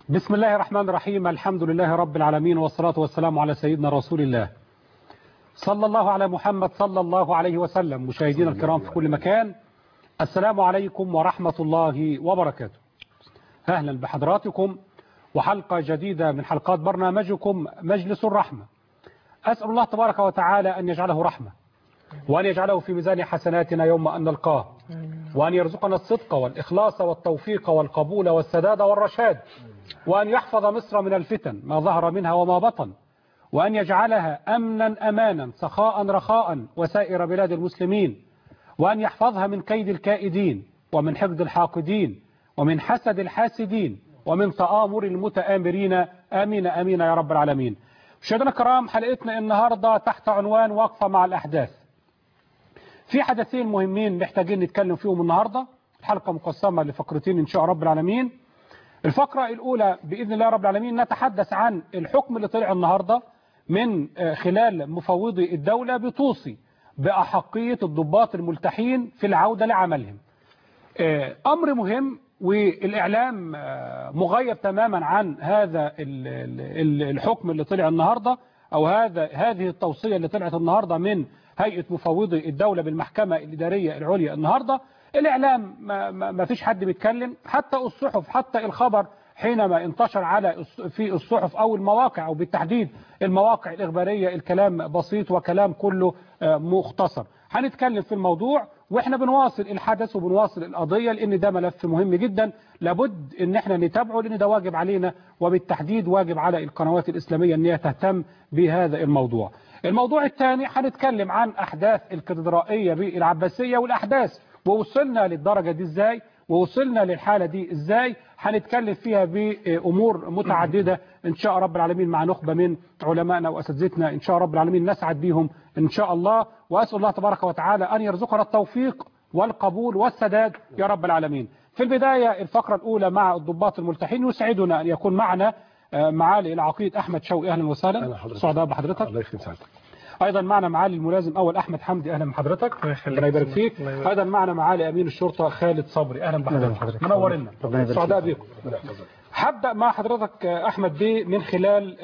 بسم الله الرحمن الرحيم الحمد لله رب العالمين والصلاة والسلام على سيدنا رسول الله صلى الله على محمد صلى الله عليه وسلم مشاهدينا الكرام في كل مكان السلام عليكم ورحمة الله وبركاته أهلا بحضراتكم وحلقة جديدة من حلقات برنامجكم مجلس الرحمة أسأل الله تبارك وتعالى أن يجعله رحمة وأن يجعله في ميزان حسناتنا يوم أن نلقاه وأن يرزقنا الصدق والإخلاص والتوفيق والقبول والسداد والرشاد وأن يحفظ مصر من الفتن ما ظهر منها وما بطن وأن يجعلها أمنا أمانا سخاء رخاء وسائر بلاد المسلمين وأن يحفظها من كيد الكائدين ومن حقد الحاقدين ومن حسد الحاسدين ومن تآمر المتآمرين آمين آمين يا رب العالمين مشاهدينا الكرام حلقتنا النهاردة تحت عنوان وقفة مع الأحداث في حدثين مهمين محتاجين نتكلم فيهم النهاردة الحلقة مقسمة لفقرتين إن شاء رب العالمين الفقرة الأولى بإذن الله رب العالمين نتحدث عن الحكم اللي طلع النهاردة من خلال مفوضي الدولة بتوصي بأحقية الضباط الملتحين في العودة لعملهم أمر مهم والإعلام مغيب تماما عن هذا الحكم اللي طلع النهاردة أو هذا هذه التوصية اللي طلعت النهاردة من هيئة مفوضي الدولة بالمحكمة الإدارية العليا النهاردة الإعلام ما, ما فيش حد بيتكلم حتى الصحف حتى الخبر حينما انتشر على في الصحف أو المواقع أو بالتحديد المواقع الإخبارية الكلام بسيط وكلام كله مختصر هنتكلم في الموضوع واحنا بنواصل الحدث وبنواصل القضية لان ده ملف مهم جدا لابد ان احنا نتابعه لان ده واجب علينا وبالتحديد واجب على القنوات الاسلامية ان هي تهتم بهذا الموضوع الموضوع الثاني هنتكلم عن احداث الكاتدرائية بالعباسية والاحداث ووصلنا للدرجة دي ازاي ووصلنا للحالة دي ازاي هنتكلم فيها بأمور متعددة ان شاء رب العالمين مع نخبة من علمائنا واساتذتنا ان شاء رب العالمين نسعد بهم ان شاء الله واسأل الله تبارك وتعالى ان يرزقنا التوفيق والقبول والسداد يا رب العالمين في البداية الفقرة الاولى مع الضباط الملتحين يسعدنا ان يكون معنا معالي العقيد احمد شوقي اهلا وسهلا سعداء بحضرتك الله يخليك سعادتك ايضا معنا معالي الملازم اول احمد حمدي اهلا بحضرتك ربنا يبارك فيك ايضا معنا معالي امين الشرطه خالد صبري اهلا بحضرتك منورنا سعداء بكم هبدا مع حضرتك احمد بيه من خلال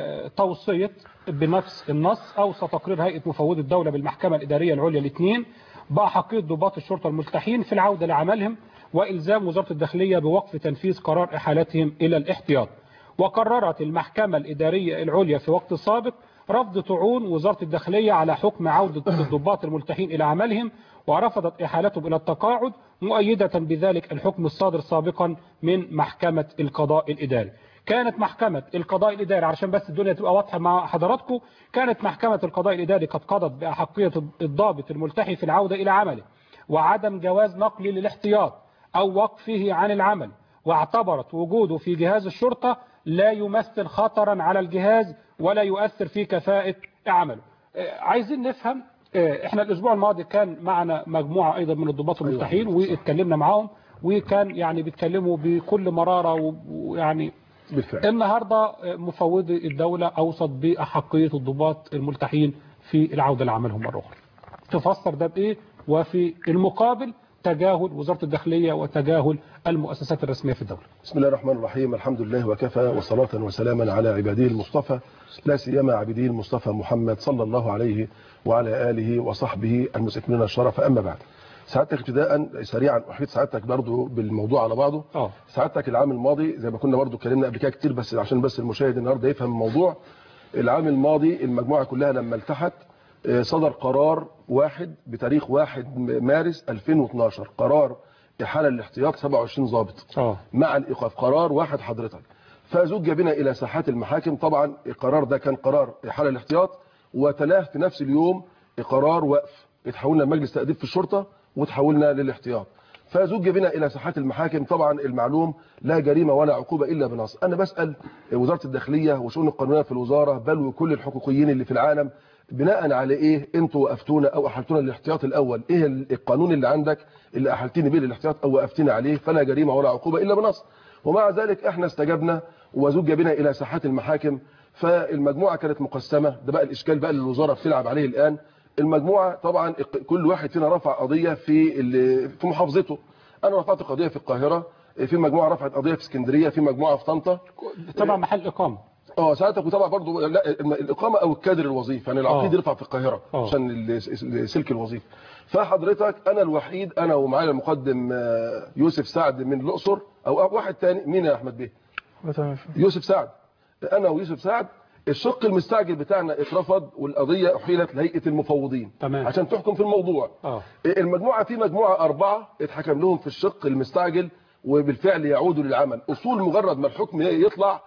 توصيه بنفس النص اوصى تقرير هيئه مفوضي الدوله بالمحكمه الاداريه العليا الاثنين باحقيه ضباط الشرطه الملتحين في العوده لعملهم والزام وزاره الداخليه بوقف تنفيذ قرار احالتهم الى الاحتياط وقررت المحكمه الاداريه العليا في وقت سابق رفض طعون وزارة الداخلية على حكم عودة الضباط الملتحين إلى عملهم ورفضت إحالتهم إلى التقاعد مؤيدة بذلك الحكم الصادر سابقا من محكمة القضاء الإداري كانت محكمة القضاء الإداري علشان بس الدنيا تبقى واضحة مع حضراتكم كانت محكمة القضاء الإداري قد قضت بأحقية الضابط الملتحي في العودة إلى عمله وعدم جواز نقله للاحتياط أو وقفه عن العمل واعتبرت وجوده في جهاز الشرطة لا يمثل خطرا على الجهاز ولا يؤثر في كفاءة عمله عايزين نفهم احنا الاسبوع الماضي كان معنا مجموعة ايضا من الضباط الملتحين واتكلمنا معاهم وكان يعني بيتكلموا بكل مرارة ويعني بالفعل النهاردة مفوضي الدولة اوصت باحقية الضباط الملتحين في العودة لعملهم مرة اخرى تفسر ده بايه وفي المقابل تجاهل وزارة الداخلية وتجاهل المؤسسات الرسمية في الدولة بسم الله الرحمن الرحيم الحمد لله وكفى وصلاة وسلاما على عباده المصطفى لا سيما عبده المصطفى محمد صلى الله عليه وعلى آله وصحبه المستكملين الشرف أما بعد سعادتك ابتداء سريعا أحيط سعادتك برضو بالموضوع على بعضه اه سعادتك العام الماضي زي ما كنا برضو اتكلمنا قبل كده كتير بس عشان بس المشاهد النهارده يفهم الموضوع العام الماضي المجموعة كلها لما التحت صدر قرار واحد بتاريخ 1 مارس 2012 قرار إحالة الاحتياط 27 ضابط اه مع الإيقاف قرار واحد حضرتك فزج بنا إلى ساحات المحاكم طبعا القرار ده كان قرار إحالة الاحتياط وتلاه في نفس اليوم قرار وقف اتحولنا لمجلس تأديب في الشرطة وتحولنا للاحتياط فزج بنا إلى ساحات المحاكم طبعا المعلوم لا جريمة ولا عقوبة إلا بنص أنا بسأل وزارة الداخلية وشؤون القانونية في الوزارة بل وكل الحقوقيين اللي في العالم بناء على ايه انتوا وقفتونا او احلتونا الاحتياط الاول ايه القانون اللي عندك اللي احلتني بيه الاحتياط او وقفتني عليه فلا جريمه ولا عقوبه الا بنص ومع ذلك احنا استجبنا وزج بنا الى ساحات المحاكم فالمجموعه كانت مقسمه ده بقى الاشكال بقى اللي الوزاره بتلعب عليه الان المجموعه طبعا كل واحد فينا رفع قضيه في في محافظته انا رفعت قضيه في القاهره في مجموعه رفعت قضيه في اسكندريه في مجموعه في طنطا تبع محل اقامه اه ساعتك وطبعا برضو لا الم- الاقامه او الكادر الوظيفي يعني العقيد آه. يرفع في القاهره آه. عشان ال- ال- سلك الوظيفه فحضرتك انا الوحيد انا ومعايا المقدم آه، يوسف سعد من الاقصر او واحد تاني مين يا احمد بيه يوسف سعد انا ويوسف سعد الشق المستعجل بتاعنا اترفض والقضيه احيلت لهيئه المفوضين تمام. عشان تحكم في الموضوع اه المجموعه في مجموعه اربعه اتحكم لهم في الشق المستعجل وبالفعل يعودوا للعمل اصول مجرد ما الحكم يطلع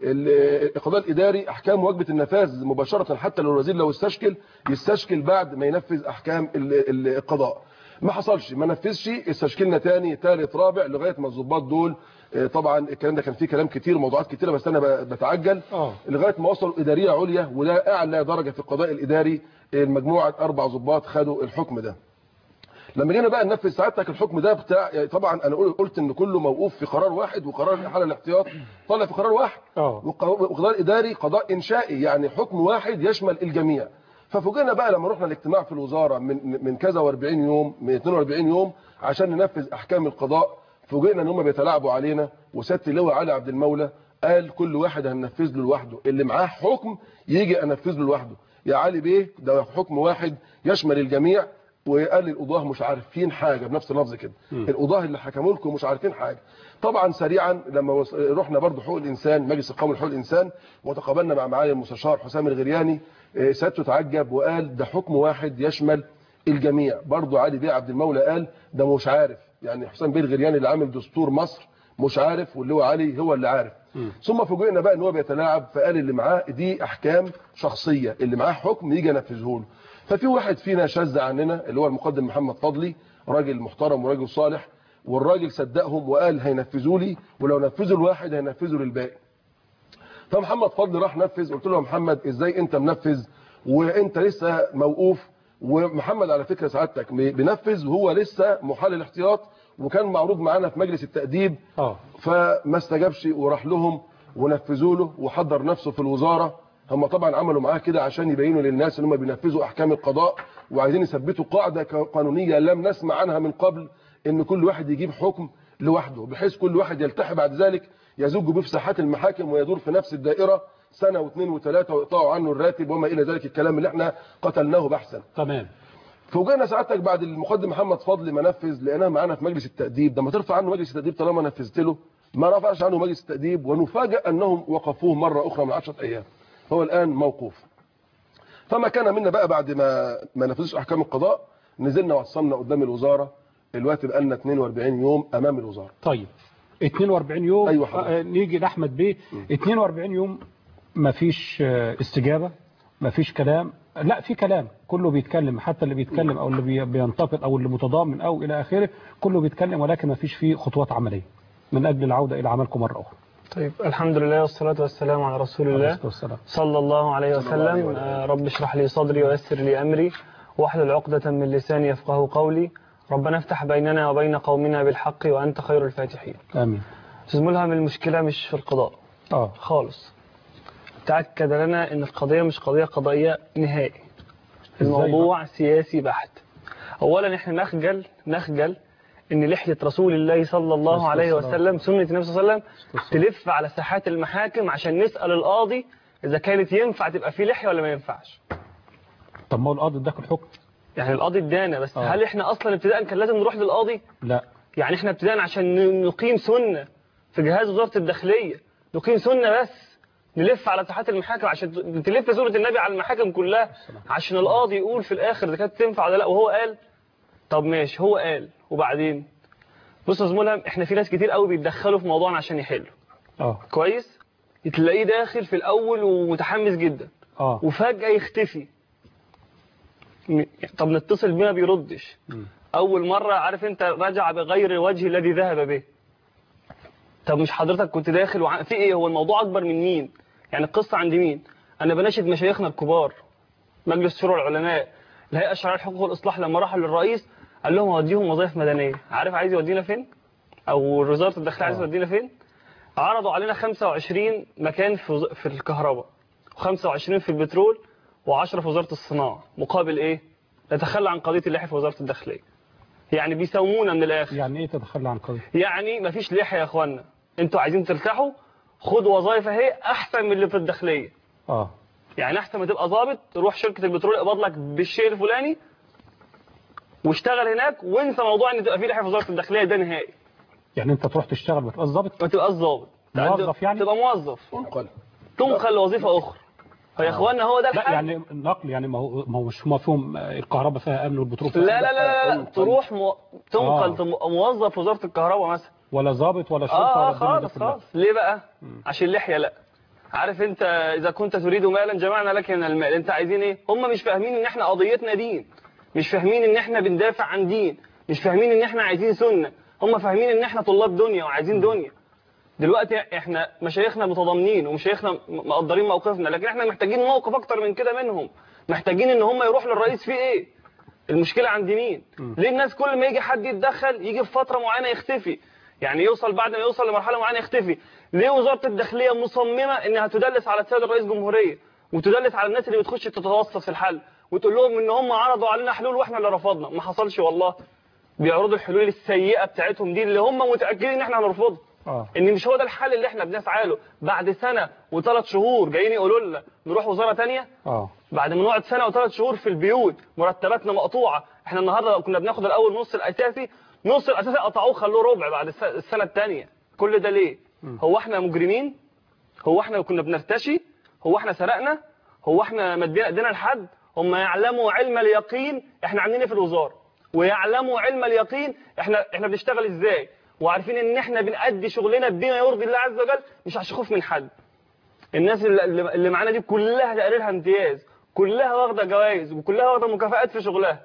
ال- القضاء الاداري احكام واجبه النفاذ مباشره حتى لو الوزير لو استشكل يستشكل بعد ما ينفذ احكام ال- ال- القضاء ما حصلش ما نفذش استشكلنا تاني ثالث رابع لغايه ما الضباط دول آه، طبعا الكلام ده كان فيه كلام كتير وموضوعات كتيره بس انا ب- بتعجل اه لغايه ما وصلوا اداريه عليا وده اعلى درجه في القضاء الاداري المجموعه اربع ضباط خدوا الحكم ده لما جينا بقى ننفذ سعادتك الحكم ده بتاع يعني طبعا انا قل- قلت ان كله موقوف في قرار واحد وقرار الاحاله الاحتياط طلع في قرار واحد اه والق- والقضاء الاداري قضاء انشائي يعني حكم واحد يشمل الجميع ففوجئنا بقى لما رحنا الاجتماع في الوزاره من من كذا و40 يوم من 42 يوم عشان ننفذ احكام القضاء فوجئنا ان هم بيتلاعبوا علينا وسياده اللواء علي عبد المولى قال كل واحد هننفذ له لوحده اللي معاه حكم يجي انفذ له لوحده يا علي بيه ده حكم واحد يشمل الجميع وقال القضاه مش عارفين حاجه بنفس اللفظ كده القضاه اللي حكموا لكم مش عارفين حاجه طبعا سريعا لما وص- رحنا برضو حقوق الانسان مجلس القومي لحقوق الانسان وتقابلنا مع معالي المستشار حسام الغرياني آه، سيادته تعجب وقال ده حكم واحد يشمل الجميع برضو علي بيه عبد المولى قال ده مش عارف يعني حسام بيه الغرياني اللي عامل دستور مصر مش عارف واللي هو علي هو اللي عارف ثم فوجئنا بقى ان هو بيتلاعب فقال اللي معاه دي احكام شخصيه اللي معاه حكم يجي ينفذه له ففي واحد فينا شذ عننا اللي هو المقدم محمد فضلي راجل محترم وراجل صالح والراجل صدقهم وقال هينفذوا لي ولو نفذوا الواحد هينفذوا للباقي فمحمد فضل راح نفذ قلت له يا محمد ازاي انت منفذ وانت لسه موقوف ومحمد على فكره سعادتك بينفذ وهو لسه محلل احتياط وكان معروض معانا في مجلس التأديب اه فما استجابش وراح لهم ونفذوا له وحضر نفسه في الوزاره هم طبعا عملوا معاه كده عشان يبينوا للناس ان هم بينفذوا احكام القضاء وعايزين يثبتوا قاعده قانونيه لم نسمع عنها من قبل ان كل واحد يجيب حكم لوحده بحيث كل واحد يلتحي بعد ذلك يزج به في ساحات المحاكم ويدور في نفس الدائره سنه واثنين وثلاثه ويقطعوا عنه الراتب وما الى ذلك الكلام اللي احنا قتلناه بحثا تمام فوجئنا سعادتك بعد المقدم محمد فضل ما نفذ لقيناه معانا في مجلس التأديب ده ما ترفع عنه مجلس التأديب طالما نفذت له ما رفعش عنه مجلس التأديب ونفاجأ أنهم وقفوه مرة أخرى من 10 أيام هو الآن موقوف فما كان منا بقى بعد ما ما نفذش أحكام القضاء نزلنا وصلنا قدام الوزارة الوقت بقى لنا 42 يوم أمام الوزارة طيب 42 يوم أيوة حضرتك. آه، نيجي لاحمد بيه 42 يوم مفيش آه، استجابه مفيش كلام لا في كلام كله بيتكلم حتى اللي بيتكلم او اللي بي- بينتقد او اللي متضامن او الى اخره كله بيتكلم ولكن مفيش فيه خطوات عمليه من اجل العوده الى عملكم مره اخرى طيب الحمد لله والصلاة والسلام على رسول عليه الله الصلاة والسلام صلى الله عليه صلى الله عليه وسلم وسلم. آه، رب اشرح لي صدري ويسر لي أمري واحلل عقدة من لساني يفقه قولي ربنا افتح بيننا وبين قومنا بالحق وأنت خير الفاتحين امين أستاذ ملهم المشكلة مش في القضاء اه خالص تأكد لنا أن القضية مش قضية قضائية نهائي إزاي الموضوع سياسي بحت أولا احنا نخجل نخجل أن لحية رسول الله صلى الله عليه وسلم سنة النبي صلى الله عليه وسلم تلف على ساحات المحاكم عشان نسأل القاضي إذا كانت ينفع تبقى فيه لحية ولا ما ينفعش طب ما هو القاضي اداك الحكم يعني القاضي ادانا بس آه. هل احنا اصلا ابتداء كان لازم نروح للقاضي لا يعني احنا ابتداء عشان ن- نقيم سنة في جهاز وزارة الداخلية نقيم سنة بس نلف على ساحات المحاكم عشان ت- تلف سورة النبي على المحاكم كلها عشان القاضي يقول في الاخر اذا كانت تنفع ولا لا وهو قال طب ماشي هو قال وبعدين بص يا زملاء احنا في ناس كتير قوي بيتدخلوا في موضوعنا عشان يحلوا اه كويس تلاقيه داخل في الاول ومتحمس جدا اه وفجأة يختفي م- طب نتصل بيه ما بيردش مم. أول مرة عارف أنت رجع بغير الوجه الذي ذهب به طب مش حضرتك كنت داخل وع... في إيه هو الموضوع أكبر من مين يعني القصة عند مين أنا بناشد مشايخنا الكبار مجلس شورى العلماء الهيئة الشرعية للحقوق والإصلاح لما راحوا للرئيس قال لهم هوديهم وظائف مدنية عارف عايز يودينا فين أو وزارة الداخلية عايز آه. تودينا فين عرضوا علينا 25 مكان في وز- في الكهرباء و25 في البترول و10 في وزارة الصناعة مقابل ايه نتخلى عن قضية اللحية في وزارة الداخلية يعني بيساومونا من الاخر يعني ايه تتخلى عن قضيه يعني مفيش لحيه يا اخوانا انتوا عايزين ترتاحوا خدوا وظائف اهي احسن من اللي في الداخليه اه يعني احسن ما تبقى ظابط تروح شركه البترول يقبض لك بالشيء الفلاني واشتغل هناك وانسى موضوع ان تبقى في لحيه في وزاره الداخليه ده نهائي يعني انت تروح تشتغل ما تبقاش ظابط ما تبقاش ظابط موظف يعني؟ تبقى موظف انقل تنقل لوظيفه اخرى فيا اخوانا هو ده لا الحل يعني النقل يعني ما هو ما هو مش ما فيهم آه، الكهرباء فيها امن والبترول فيها لا أمن. لا لا لا, لا. تروح مو... تنقل آه. تم- موظف في وزاره الكهرباء مثلا ولا ظابط ولا شرطه اه, ولا آه الدنيا دي خالص كلها. خالص ليه بقى عشان اللحيه لا عارف انت اذا كنت تريد مالا جمعنا لك من المال انت عايزين ايه هم مش فاهمين ان احنا قضيتنا دين مش فاهمين ان احنا بندافع عن دين مش فاهمين ان احنا عايزين سنه هم فاهمين ان احنا طلاب دنيا وعايزين دنيا دلوقتي احنا مشايخنا متضامنين ومشايخنا م- مقدرين موقفنا لكن احنا محتاجين موقف اكتر من كده منهم محتاجين ان هم يروحوا للرئيس في ايه المشكله عند مين ليه الناس كل ما يجي حد يتدخل يجي في فتره معينه يختفي يعني يوصل بعد ما يوصل لمرحله معينه يختفي ليه وزاره الداخليه مصممه انها تدلس على السيد الرئيس الجمهوريه وتدلس على الناس اللي بتخش تتوسط في الحل وتقول لهم ان هم عرضوا علينا حلول واحنا اللي رفضنا ما حصلش والله بيعرضوا الحلول السيئه بتاعتهم دي اللي هم متاكدين ان احنا هنرفضها اه ان مش هو ده الحل اللي احنا بنسعى له بعد سنه وثلاث شهور جايين يقولوا لنا نروح وزاره ثانيه اه بعد ما نقعد سنه وثلاث شهور في البيوت مرتباتنا مقطوعه احنا النهارده لو كنا بناخد الاول نص الاساسي نص الاساسي قطعوه خلوه ربع بعد الس- السنه الثانيه كل ده ليه هو احنا مجرمين هو احنا كنا بنرتشي هو احنا سرقنا هو احنا مدينا ايدينا لحد هم يعلموا علم اليقين احنا عاملين ايه في الوزاره ويعلموا علم اليقين احنا احنا بنشتغل ازاي وعارفين ان احنا بنأدي شغلنا بما يرضي الله عز وجل مش عشان خوف من حد الناس اللي, اللي معانا دي كلها تقريرها امتياز كلها واخده جوائز وكلها واخده مكافآت في شغلها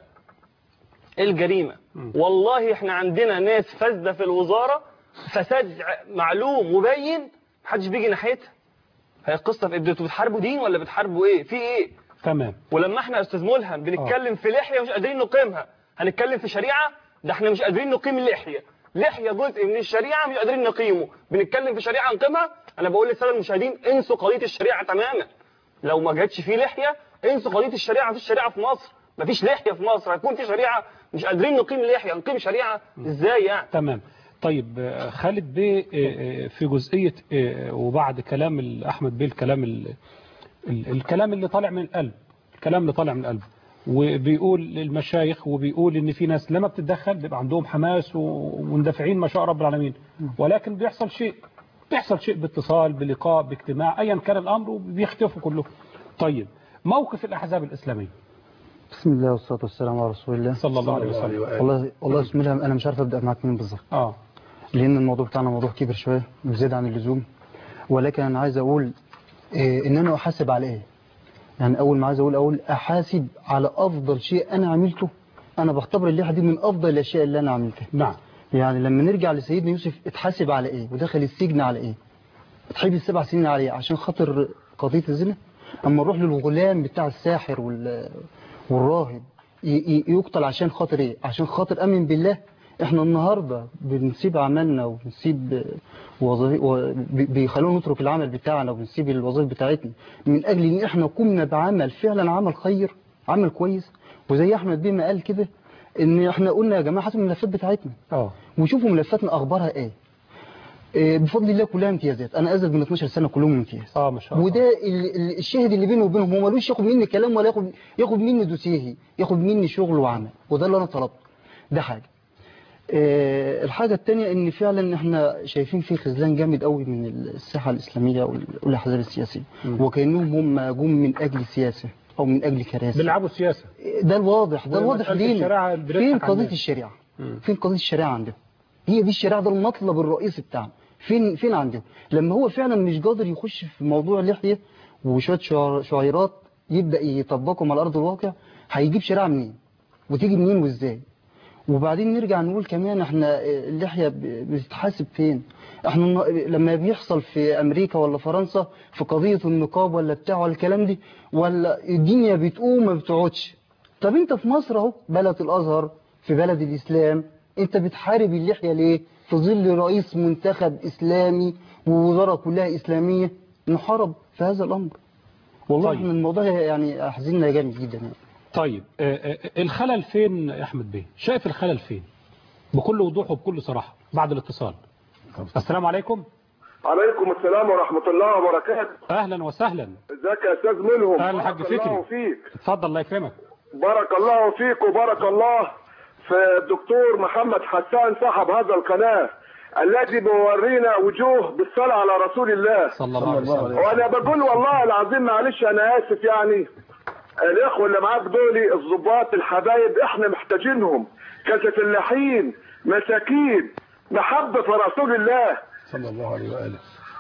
ايه الجريمه والله احنا عندنا ناس فاسده في الوزاره فساد ع- معلوم مبين محدش بيجي ناحيتها هي القصه في إيه؟ انتوا بتحاربوا دين ولا بتحاربوا ايه في ايه تمام ولما احنا يا استاذ ملهم بنتكلم في لحيه مش قادرين نقيمها هنتكلم في شريعه ده احنا مش قادرين نقيم اللحيه لحيه جزء من الشريعه مش قادرين نقيمه بنتكلم في شريعه نقيمها انا بقول للساده المشاهدين انسوا قضيه الشريعه تماما لو ما جاتش فيه لحيه انسوا قضيه الشريعه مفيش شريعه في مصر مفيش لحيه في مصر هيكون في شريعه مش قادرين نقيم لحيه نقيم شريعه ازاي يعني تمام طيب آه، خالد بيه آه، آه، في جزئية آه، وبعد كلام ال- أحمد بيه الكلام ال- ال- الكلام اللي طالع من القلب الكلام اللي طالع من القلب وبيقول للمشايخ وبيقول ان في ناس لما بتتدخل بيبقى عندهم حماس و- ومندفعين ما شاء رب العالمين ولكن بيحصل شيء بيحصل شيء باتصال بلقاء باجتماع ايا كان الامر وبيختفوا كلهم طيب موقف الاحزاب الاسلاميه بسم الله والصلاة والسلام على رسول الله صلى الله عليه وسلم والله والله بسم الله أنا مش عارف أبدأ معاك منين بالظبط اه لأن الموضوع بتاعنا موضوع كبير شوية وزيادة عن اللزوم ولكن أنا عايز أقول إيه إن أنا أحاسب على إيه يعني أول ما عايز أقول أقول أحاسب على أفضل شيء أنا عملته أنا بعتبر الليحة دي من أفضل الأشياء اللي أنا عملتها نعم يعني لما نرجع لسيدنا يوسف اتحاسب على إيه ودخل السجن على إيه اتحبس سبع سنين على إيه عشان خاطر قضية الزنا أما نروح للغلام بتاع الساحر وال والراهب ي- ي- يقتل عشان خاطر ايه عشان خاطر امن بالله احنا النهارده بنسيب عملنا وبنسيب وظائف بيخلونا نترك العمل بتاعنا وبنسيب الوظائف بتاعتنا من اجل ان احنا قمنا بعمل فعلا عمل خير عمل كويس وزي احمد بيه ما قال كده ان احنا قلنا يا جماعه هاتوا الملفات بتاعتنا اه وشوفوا ملفاتنا اخبارها ايه إيه، بفضل الله كلها امتيازات انا ازيد من 12 سنه كلهم امتياز اه ما شاء الله وده ال- ال- الشاهد اللي بينه وبينهم هو ملوش ياخد مني كلام ولا ياخد ياخد مني دوسيه ياخد مني شغل وعمل وده اللي انا طلبته ده حاجه آه، الحاجه الثانيه ان فعلا احنا شايفين في خذلان جامد قوي من الساحه الاسلاميه وال- والاحزاب السياسيه وكانهم هم جم من اجل سياسه او من اجل كراسي بيلعبوا سياسه ده الواضح ده الواضح ومسألة لينا الشريعة بنضحك فين على قضيه الناس. الشريعه مم. فين قضيه الشريعه عندهم هي دي الشريعه ده المطلب الرئيسي بتاعنا فين فين عندهم لما هو فعلا مش قادر يخش في موضوع اللحيه وشويه شعر- شعيرات يبدا يطبقهم على ارض الواقع هيجيب شريعه منين وتيجي منين وازاي وبعدين نرجع نقول كمان احنا اللحيه ب- بتتحاسب فين احنا الن- لما بيحصل في امريكا ولا فرنسا في قضيه النقاب ولا بتاع ولا الكلام دي ولا الدنيا بتقوم ما بتقعدش طب انت في مصر اهو بلد الازهر في بلد الاسلام انت بتحارب اللحيه ليه في ظل رئيس منتخب اسلامي ووزاره كلها اسلاميه نحارب في هذا الامر والله طيب. طيب. الموضوع يعني احزننا جامد جدا يعني طيب آه، آه، الخلل فين يا احمد بيه شايف الخلل فين بكل وضوح وبكل صراحه بعد الاتصال السلام عليكم عليكم السلام ورحمة الله وبركاته اهلا وسهلا ازيك يا استاذ ملهم أهلا حاج بارك الله فكري. فيك اتفضل الله يكرمك بارك الله فيك وبارك الله في الدكتور محمد حسان صاحب هذا القناة الذي بيورينا وجوه بالصلاة على رسول الله صلى الله عليه وسلم وانا بقول والله العظيم معلش انا اسف يعني الاخوه اللي معاك دول الضباط الحبايب احنا محتاجينهم كفلاحين مساكين محبه في رسول الله صلى الله عليه واله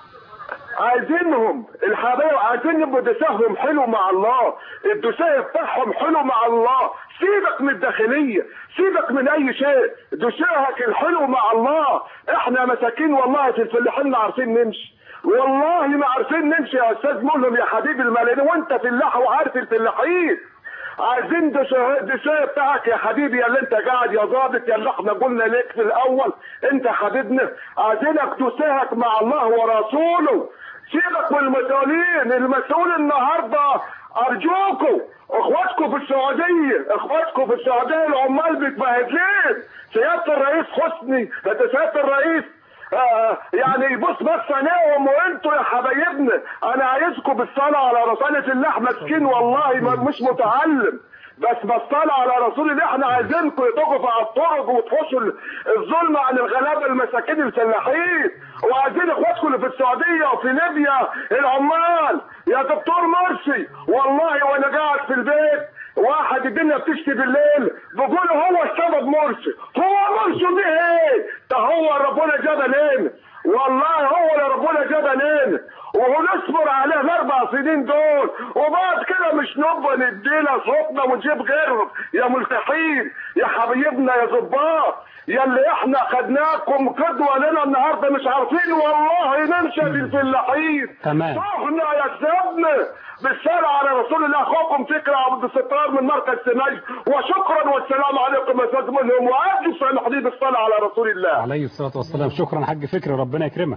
عايزينهم الحبايب عايزين يبقوا دساهم حلو مع الله الدساه بتاعهم حلو مع الله سيبك من الداخليه سيبك من اي شيء دساهك الحلو مع الله احنا مساكين والله في الفلاحين ما عارفين نمشي والله ما عارفين نمشي يا استاذ ملهم يا حبيبي الملايين وانت فلاح وعارف الفلاحين عايزين دساه دساه بتاعك يا حبيبي يا اللي انت قاعد يا ظابط يا اللي احنا قلنا ليك في الاول انت حبيبنا عايزينك دساهك مع الله ورسوله سيبك من المسؤولين المسؤول النهارده ارجوكم اخواتكم في السعوديه اخواتكم في السعوديه العمال متبهدلين سياده الرئيس حسني ده سياده الرئيس آه يعني يبص بص عينيهم وانتوا يا حبايبنا انا عايزكم بالصلاه على رسالة الله مسكين والله ما مش متعلم بس بالصلاه على رسول الله احنا عايزينكم تقفوا على الطرق وتحوشوا الظلم عن الغلابه المساكين الفلاحين وعايزين اخواتكم اللي في السعوديه وفي ليبيا العمال يا دكتور مرسي والله وانا قاعد في البيت واحد الدنيا بتشتي بالليل بيقول هو السبب مرسي هو مرسي دي ايه ده هو ربنا جابها لين والله هو اللي ربنا جابها لين وهنصبر عليه الاربع سنين دول وبعد كده مش نبقى ندينا صوتنا ونجيب غيرهم يا ملتحين يا حبايبنا يا ظباط يا اللي احنا خدناكم قدوه لنا النهارده مش عارفين والله ننشد الفلاحين تمام. صحنا يا سيدنا بالصلاة على رسول الله اخوكم فكرة عبد الستار من مركز سناج وشكرا والسلام عليكم يا استاذ ملهم وارجو سامحني بالصلاة على رسول الله عليه الصلاه والسلام شكرا حاج فكري ربنا يكرمك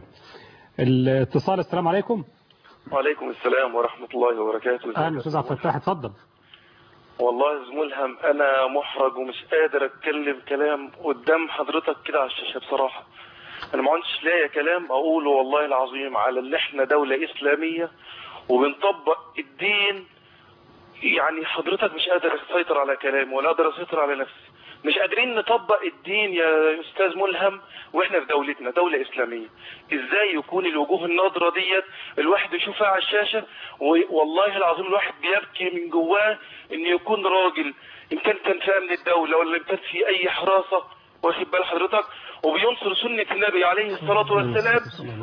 الاتصال السلام عليكم وعليكم السلام ورحمة الله وبركاته اهلا استاذ عبد الفتاح اتفضل والله يا ملهم أنا محرج ومش قادر أتكلم كلام قدام حضرتك كده على الشاشة بصراحة أنا ما عندش لاقي كلام أقوله والله العظيم على اللي إحنا دولة إسلامية وبنطبق الدين يعني حضرتك مش قادر تسيطر على كلامي ولا قادر أسيطر على نفسي مش قادرين نطبق الدين يا استاذ ملهم واحنا في دولتنا دولة اسلامية ازاي يكون الوجوه الناظرة ديت الواحد يشوفها على الشاشة و- والله العظيم الواحد بيبكي من جواه ان يكون راجل ان كان كان في امن الدولة ولا ان كان في اي حراسة واخد بال حضرتك وبينصر سنة النبي عليه الصلاة والسلام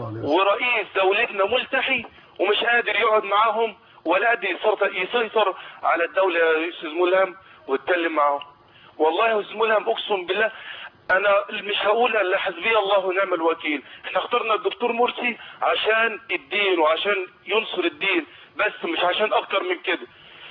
ورئيس دولتنا ملتحي ومش قادر يقعد معاهم ولا قادر يسيطر, يسيطر على الدولة يا استاذ ملهم ويتكلم معاهم والله يا استاذ ملهم اقسم بالله انا مش هقول الا حسبي الله ونعم الوكيل احنا اخترنا الدكتور مرسي عشان الدين وعشان ينصر الدين بس مش عشان اكتر من كده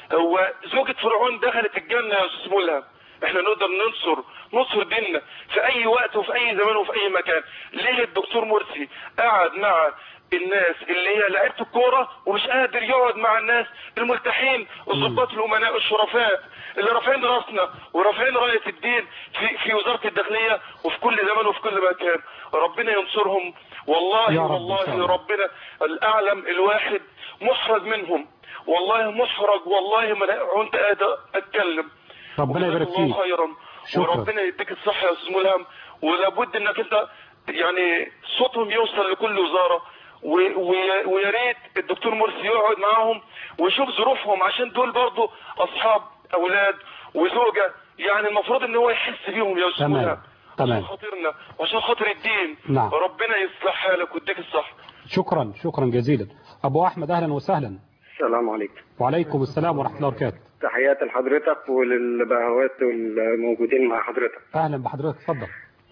هو زوجة فرعون دخلت الجنة يا استاذ ملهم احنا نقدر ننصر ننصر ديننا في اي وقت وفي اي زمان وفي اي مكان ليه الدكتور مرسي قعد مع الناس اللي هي لعيبه الكوره ومش قادر يقعد مع الناس الملتحين الضباط الامناء الشرفاء اللي رافعين راسنا ورافعين رايه الدين في في وزاره الداخليه وفي كل زمان وفي كل مكان ربنا ينصرهم والله يا رب إن والله شاء الله. ربنا الاعلم الواحد محرج منهم والله محرج والله ما كنت قادر اتكلم ربنا يبارك وجزاك الله فيك خيرا شكرا. وربنا يديك الصحه يا استاذ ملهم ولابد انك انت يعني صوتهم يوصل لكل وزاره و- ويا ويا ريت الدكتور مرسي يقعد معاهم ويشوف ظروفهم عشان دول برضه اصحاب اولاد وزوجه يعني المفروض ان هو يحس بيهم يا استاذ تمام. ملهم تمام. عشان خاطرنا وعشان خاطر الدين نعم. ربنا يصلح حالك ويديك الصحه شكرا شكرا جزيلا ابو احمد اهلا وسهلا السلام عليكم وعليكم السلام ورحمه الله وبركاته تحياتي لحضرتك وللبهوات الموجودين مع حضرتك اهلا بحضرتك اتفضل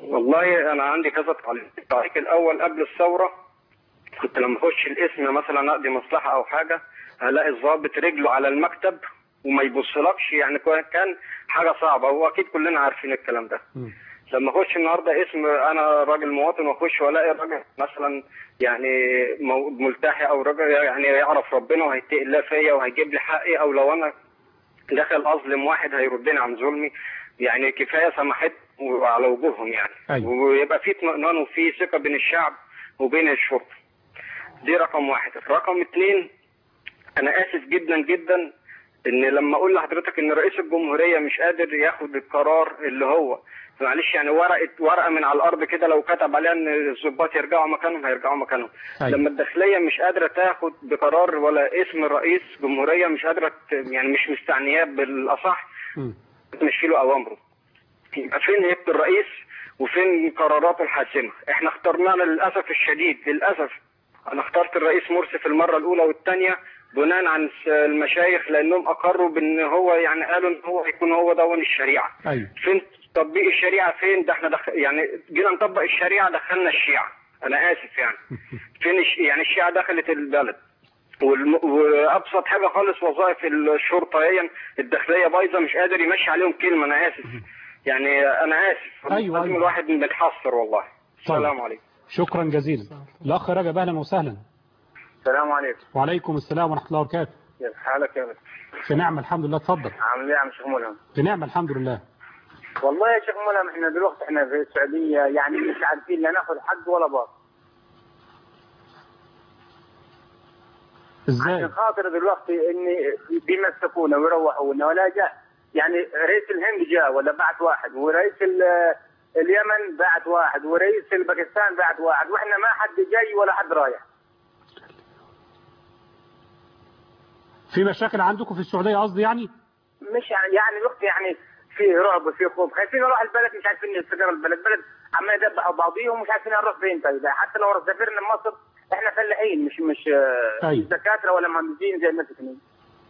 والله انا عندي كذا تعليق التعليق الاول قبل الثوره كنت لما اخش الاسم مثلا اقضي مصلحه او حاجه الاقي الضابط رجله على المكتب وما يبصلكش يعني كان حاجه صعبه واكيد كلنا عارفين الكلام ده مم. لما اخش النهارده اسم انا راجل مواطن واخش والاقي راجل مثلا يعني مو- ملتحي او راجل يعني يعرف ربنا وهيتقي الله فيا وهيجيب لي حقي او لو انا داخل اظلم واحد هيردني عن ظلمي يعني كفايه سمحت على وجوههم يعني أيوة. ويبقى في اطمئنان وفي ثقه بين الشعب وبين الشرطه دي رقم واحد رقم اتنين انا اسف جدا جدا ان لما اقول لحضرتك ان رئيس الجمهوريه مش قادر ياخد القرار اللي هو معلش يعني ورقه ورقه من على الارض كده لو كتب عليها ان الضباط يرجعوا مكانهم هيرجعوا مكانهم أيوة. لما الداخليه مش قادره تاخد بقرار ولا اسم رئيس جمهوريه مش قادره ت- يعني مش مستعنياه بالاصح مم. تمشي له اوامره يبقى فين هيبه الرئيس وفين قراراته الحاسمه احنا اخترناه للاسف الشديد للاسف انا اخترت الرئيس مرسي في المره الاولى والثانيه بناء عن س- المشايخ لانهم اقروا بان هو يعني قالوا ان هو يكون هو دون الشريعه أيوة. فين تطبيق الشريعه فين ده احنا دخ... يعني جينا نطبق الشريعه دخلنا الشيعه انا اسف يعني فين الش... يعني الشيعه دخلت البلد والم... وابسط حاجه خالص وظائف الشرطه هي الداخليه بايظه مش قادر يمشي عليهم كلمه انا اسف يعني انا اسف أيوة، لازم أيوة. الواحد متحسر والله السلام عليكم شكرا جزيلا الأخ رجب أهلا وسهلا السلام عليكم وعليكم السلام ورحمة الله وبركاته كيف حالك يا مستر في نعمة الحمد لله اتفضل عامل ايه يا عم شيخ ملهم في نعمة الحمد لله والله يا شيخ ملهم احنا دلوقتي احنا في السعوديه يعني مش عارفين لا ناخذ حق ولا باطل ازاي عشان خاطر دلوقتي ان بيمسكونا ويروحونا ولا جاء يعني رئيس الهند جاء ولا بعت واحد ورئيس ال- اليمن بعت واحد ورئيس الباكستان بعت واحد واحنا ما حد جاي ولا حد رايح في مشاكل عندكم في السعودية قصدي يعني مش يعني يعني الوقت يعني في رعب وفي خوف خايفين نروح البلد مش عارفين نستقر البلد البلد عمال يدبحوا بعضيهم ومش عارفين نروح فين طيب حتى لو سافرنا مصر احنا فلاحين مش مش آه، أيوة. مش دكاتره ولا مهندسين زي الناس التانيين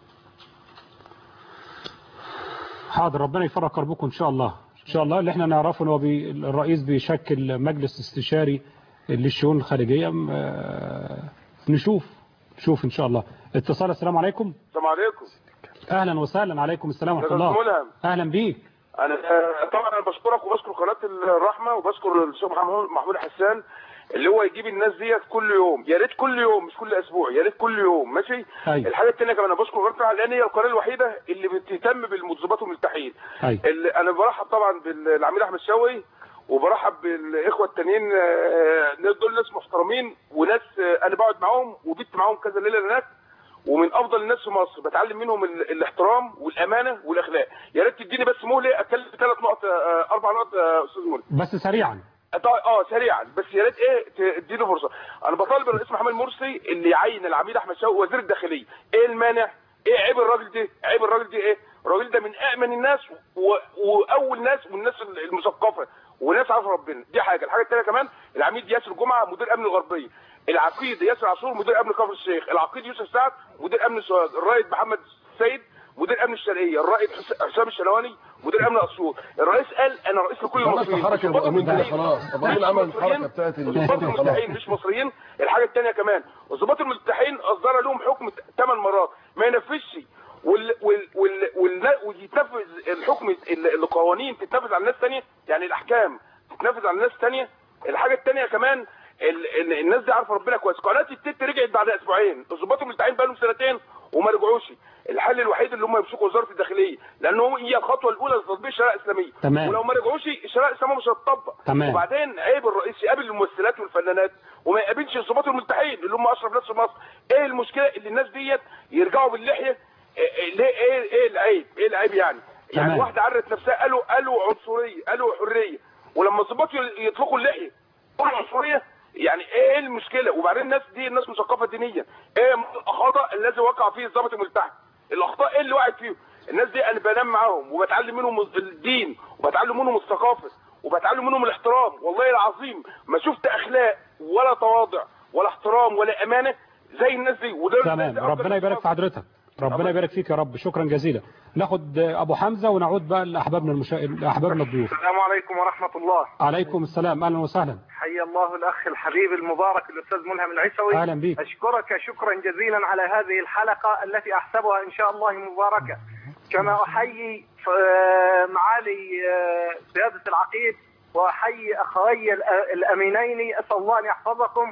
حاضر ربنا يفرج كربكم ان شاء الله ان شاء الله اللي احنا نعرفه ان هو بي الرئيس بيشكل مجلس استشاري للشؤون الخارجيه م- آه، نشوف نشوف ان شاء الله اتصال السلام عليكم السلام عليكم اهلا وسهلا عليكم السلام ورحمه أستاذ الله ملهم. اهلا بيك انا آه، طبعا انا بشكرك وبشكر قناه الرحمه وبشكر الشيخ محمود محمود حسان اللي هو يجيب الناس ديت كل يوم يا ريت كل يوم مش كل اسبوع يا ريت كل يوم ماشي أيوة. الحاجه الثانيه كمان انا بشكر قناه لان هي القناه الوحيده اللي بتهتم بالمتظبط والملتحين أيوة. اللي انا برحب طبعا بالعميد احمد شوقي وبرحب بالاخوه التانيين آه، دول ناس محترمين وناس آه، انا بقعد معاهم وبيت معاهم كذا ليله هناك ومن افضل الناس في مصر بتعلم منهم ال- الاحترام والامانه والاخلاق يا ريت تديني بس مهله اتكلم في ثلاث نقط آه، اربع نقط آه، استاذ مهله بس سريعا اه اه سريعا بس يا ريت ايه تديله فرصه انا بطالب الرئيس محمد مرسي اللي يعين العميد احمد شوقي وزير الداخليه ايه المانع ايه عيب الراجل ده عيب الراجل ده ايه الراجل ده من امن الناس و... واول ناس والناس المثقفه وناس عارفه ربنا دي حاجه الحاجه الثانيه كمان العميد ياسر جمعه مدير امن الغربيه العقيد ياسر عاشور مدير امن كفر الشيخ العقيد يوسف سعد مدير امن سوهاج الرائد محمد سيد مدير امن الشرقيه الرائد حس- حسام الشلواني مدير امن اسيوط الرئيس قال انا رئيس لكل خلاص المصريين الحركة الضباط الأمين كده الملتحين. خلاص. الضباط مش عمل مصريين. الحركة بتاعت ال- الضباط خلاص. الملتحين مش مصريين الحاجه الثانيه كمان الضباط الملتحين اصدر لهم حكم ثمان مرات ما ينفذش وال وال وال وال ويتنفذ الحكم ال- القوانين تتنفذ على الناس ثانيه يعني الاحكام تتنفذ على الناس ثانيه الحاجه الثانيه كمان ال ال الناس دي عارفه ربنا كويس قناه التت رجعت بعد اسبوعين الضباط الملتحين بقى لهم سنتين وما رجعوش الحل الوحيد اللي هم يمسكوا وزاره الداخليه لانه هي الخطوه الاولى لتطبيق الشريعه الاسلاميه تمام. ولو ما رجعوش الشريعه الاسلاميه مش هتطبق تمام. وبعدين عيب الرئيس يقابل الممثلات والفنانات وما يقابلش الضباط الملتحين اللي هم اشرف ناس في مصر ايه المشكله اللي الناس ديت يرجعوا باللحيه إيه- إيه- ليه ايه ايه العيب ايه العيب يعني تمام. يعني واحده عرت نفسها قالوا قالوا عنصريه قالوا حريه ولما الضباط يطلقوا اللحيه قالوا عنصريه يعني ايه المشكله وبعدين الناس دي الناس مثقفه دينيا ايه الخطا الذي وقع فيه الضابط الملتحي الاخطاء ايه اللي وقعت فيهم الناس دي انا بنام معاهم وبتعلم منهم الدين وبتعلم منهم الثقافه وبتعلم منهم الاحترام والله العظيم ما شفت اخلاق ولا تواضع ولا احترام ولا امانه زي الناس دي وده تمام ربنا يبارك في حضرتك ربنا يبارك فيك يا رب شكرا جزيلا ناخد ابو حمزه ونعود بقى لاحبابنا المشا... لاحبابنا الضيوف السلام عليكم ورحمة الله عليكم السلام اهلا وسهلا حيا الله الأخ الحبيب المبارك الأستاذ ملهم العيسوي أهلا بك. أشكرك شكرا جزيلا على هذه الحلقة التي أحسبها إن شاء الله مباركة كما أحيي آه، معالي آه، سيادة العقيد وأحيي أخوي الأ- الأمينين أسأل الله أن يحفظكم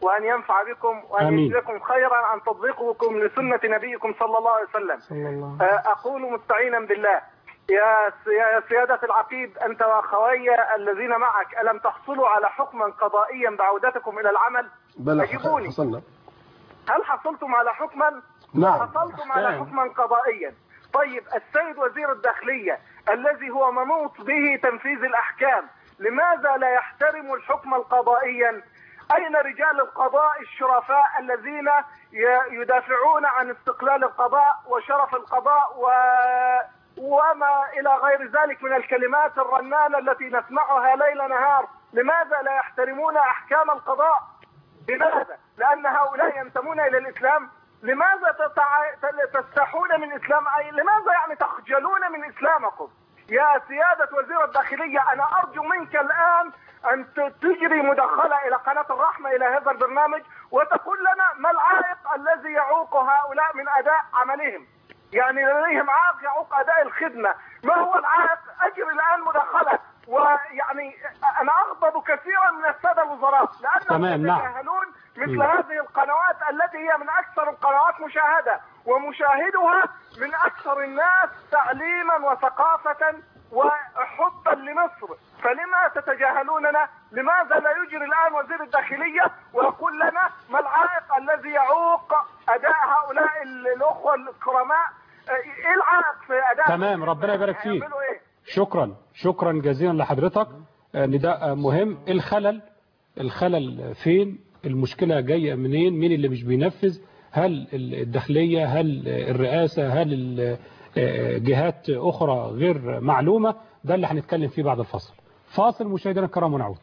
وأن ينفع بكم وأن آمين. يجزيكم خيرا عن تطبيقكم لسنة نبيكم صلى الله عليه وسلم صلى الله آه، أقول مستعينا بالله يا يا سيادة العقيد أنت وأخوي الذين معك ألم تحصلوا على حكما قضائيا بعودتكم إلى العمل بلى أجيبوني حصلنا هل حصلتم على حكما نعم حصلتم على فاهم. حكما قضائيا طيب السيد وزير الداخلية الذي هو منوط به تنفيذ الأحكام لماذا لا يحترم الحكم القضائيا أين رجال القضاء الشرفاء الذين ي- يدافعون عن استقلال القضاء وشرف القضاء و... وما إلى غير ذلك من الكلمات الرنانة التي نسمعها ليل نهار لماذا لا يحترمون أحكام القضاء لماذا؟ لأن هؤلاء ينتمون إلى الإسلام لماذا تتع... تل- تستحون من إسلام أي لماذا يعني تخجلون من إسلامكم يا سيادة وزير الداخلية أنا أرجو منك الآن أن ت- تجري مداخلة إلى قناة الرحمة إلى هذا البرنامج وتقول لنا ما العائق الذي يعوق هؤلاء من أداء عملهم يعني لديهم عائق يعوق أداء الخدمة ما هو العائق أجري الآن مداخلة ويعني أنا أغضب كثيرا من السادة الوزراء تمام، لأنهم نعم. يتجاهلون مثل م. هذه القنوات التي هي من أكثر القنوات مشاهدة ومشاهدها من أكثر الناس تعليما وثقافة وحبا لمصر فلما تتجاهلوننا لماذا لا يجري الآن وزير الداخلية ويقول لنا ما العائق الذي يعوق أداء هؤلاء ال- الأخوة الكرماء إيه العائق في أداء تمام ربنا يبارك فيك هيعملوا إيه؟ شكرا شكرا جزيلا لحضرتك آه، نداء آه، مهم الخلل الخلل فين المشكلة جاية منين مين اللي مش بينفذ هل الداخلية هل الرئاسة هل ال- آه، جهات أخرى غير معلومة ده اللي هنتكلم فيه بعد الفصل فاصل مشاهدينا الكرام ونعود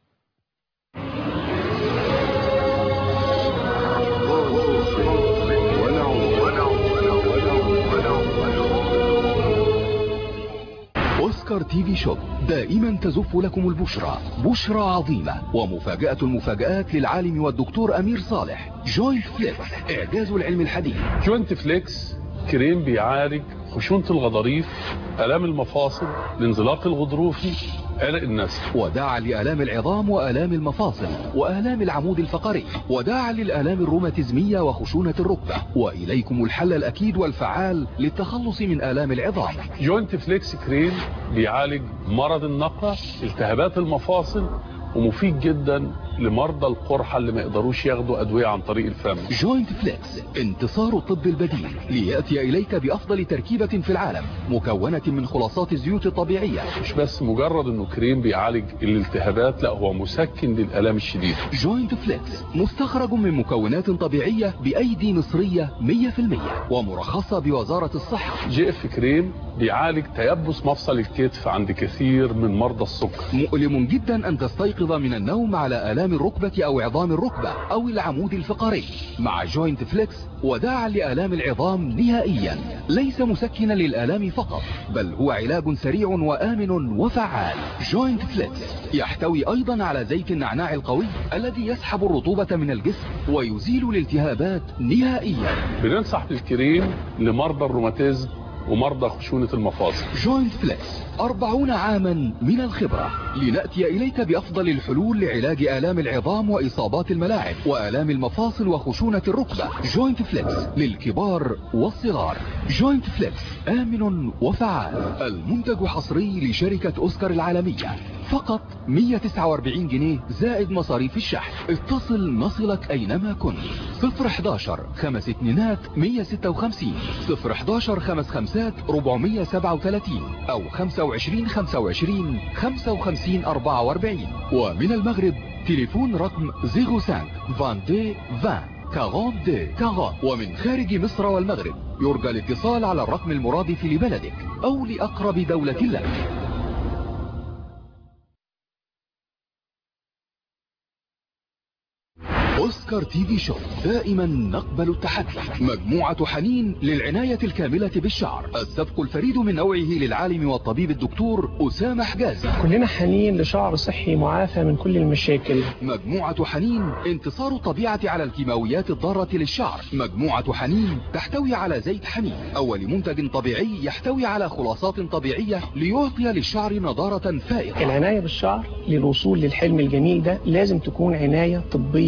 أوسكار تي في شوب دائما تزف لكم البشرى بشرى عظيمة ومفاجأة المفاجآت للعالم والدكتور أمير صالح جوينت فليكس إعجاز العلم الحديث جوينت فليكس كريم بيعالج خشونة الغضاريف آلام المفاصل الانزلاق الغضروفي عرق النسل وداعا لآلام العظام وآلام المفاصل وآلام العمود الفقري وداعا للآلام الروماتيزمية وخشونة الركبة وإليكم الحل الأكيد والفعال للتخلص من آلام العظام جوينت فليكس كريم بيعالج مرض النقع التهابات المفاصل ومفيد جدا لمرضى القرحة اللي ما يقدروش ياخدوا أدوية عن طريق الفم جوينت فليكس انتصار الطب البديل ليأتي إليك بأفضل تركيبة في العالم مكونة من خلاصات الزيوت الطبيعية مش بس مجرد انه كريم بيعالج الالتهابات لا هو مسكن للآلام الشديدة جوينت فليكس مستخرج من مكونات طبيعية بأيدي مصرية 100% ومرخصة بوزارة الصحة جي اف كريم بيعالج تيبس مفصل الكتف عند كثير من مرضى السكر مؤلم جدا أن تستيقظ من النوم على آلام الركبة أو عظام الركبة أو العمود الفقري مع جوينت فليكس وداعا لآلام العظام نهائيا ليس مسكنا للآلام فقط بل هو علاج سريع وآمن وفعال جوينت فليكس يحتوي أيضا على زيت النعناع القوي الذي يسحب الرطوبة من الجسم ويزيل الالتهابات نهائيا بننصح بالكريم لمرضى الروماتيزم ومرضى خشونة المفاصل جوينت فليكس أربعون عاما من الخبرة لنأتي إليك بأفضل الحلول لعلاج آلام العظام وإصابات الملاعب وآلام المفاصل وخشونة الركبة جوينت فليكس للكبار والصغار جوينت فليكس آمن وفعال المنتج حصري لشركة أوسكار العالمية فقط 149 جنيه زائد مصاريف الشحن اتصل نصلك أينما كنت 011 خمس اتنينات 156 011 خمس خمسات 437 أو 25 25 55 44 ومن المغرب تليفون رقم 05 22 20 42 40 ومن خارج مصر والمغرب يرجى الاتصال على الرقم المرادف لبلدك أو لأقرب دولة لك أوسكار تي في شو دائما نقبل التحدي مجموعة حنين للعناية الكاملة بالشعر السبق الفريد من نوعه للعالم والطبيب الدكتور أسامة حجازي كلنا حنين لشعر صحي معافى من كل المشاكل مجموعة حنين انتصار الطبيعة على الكيماويات الضارة للشعر مجموعة حنين تحتوي على زيت حنين أول منتج طبيعي يحتوي على خلاصات طبيعية ليعطي للشعر نضارة فائقة العناية بالشعر للوصول للحلم الجميل ده لازم تكون عناية طبية متكاملة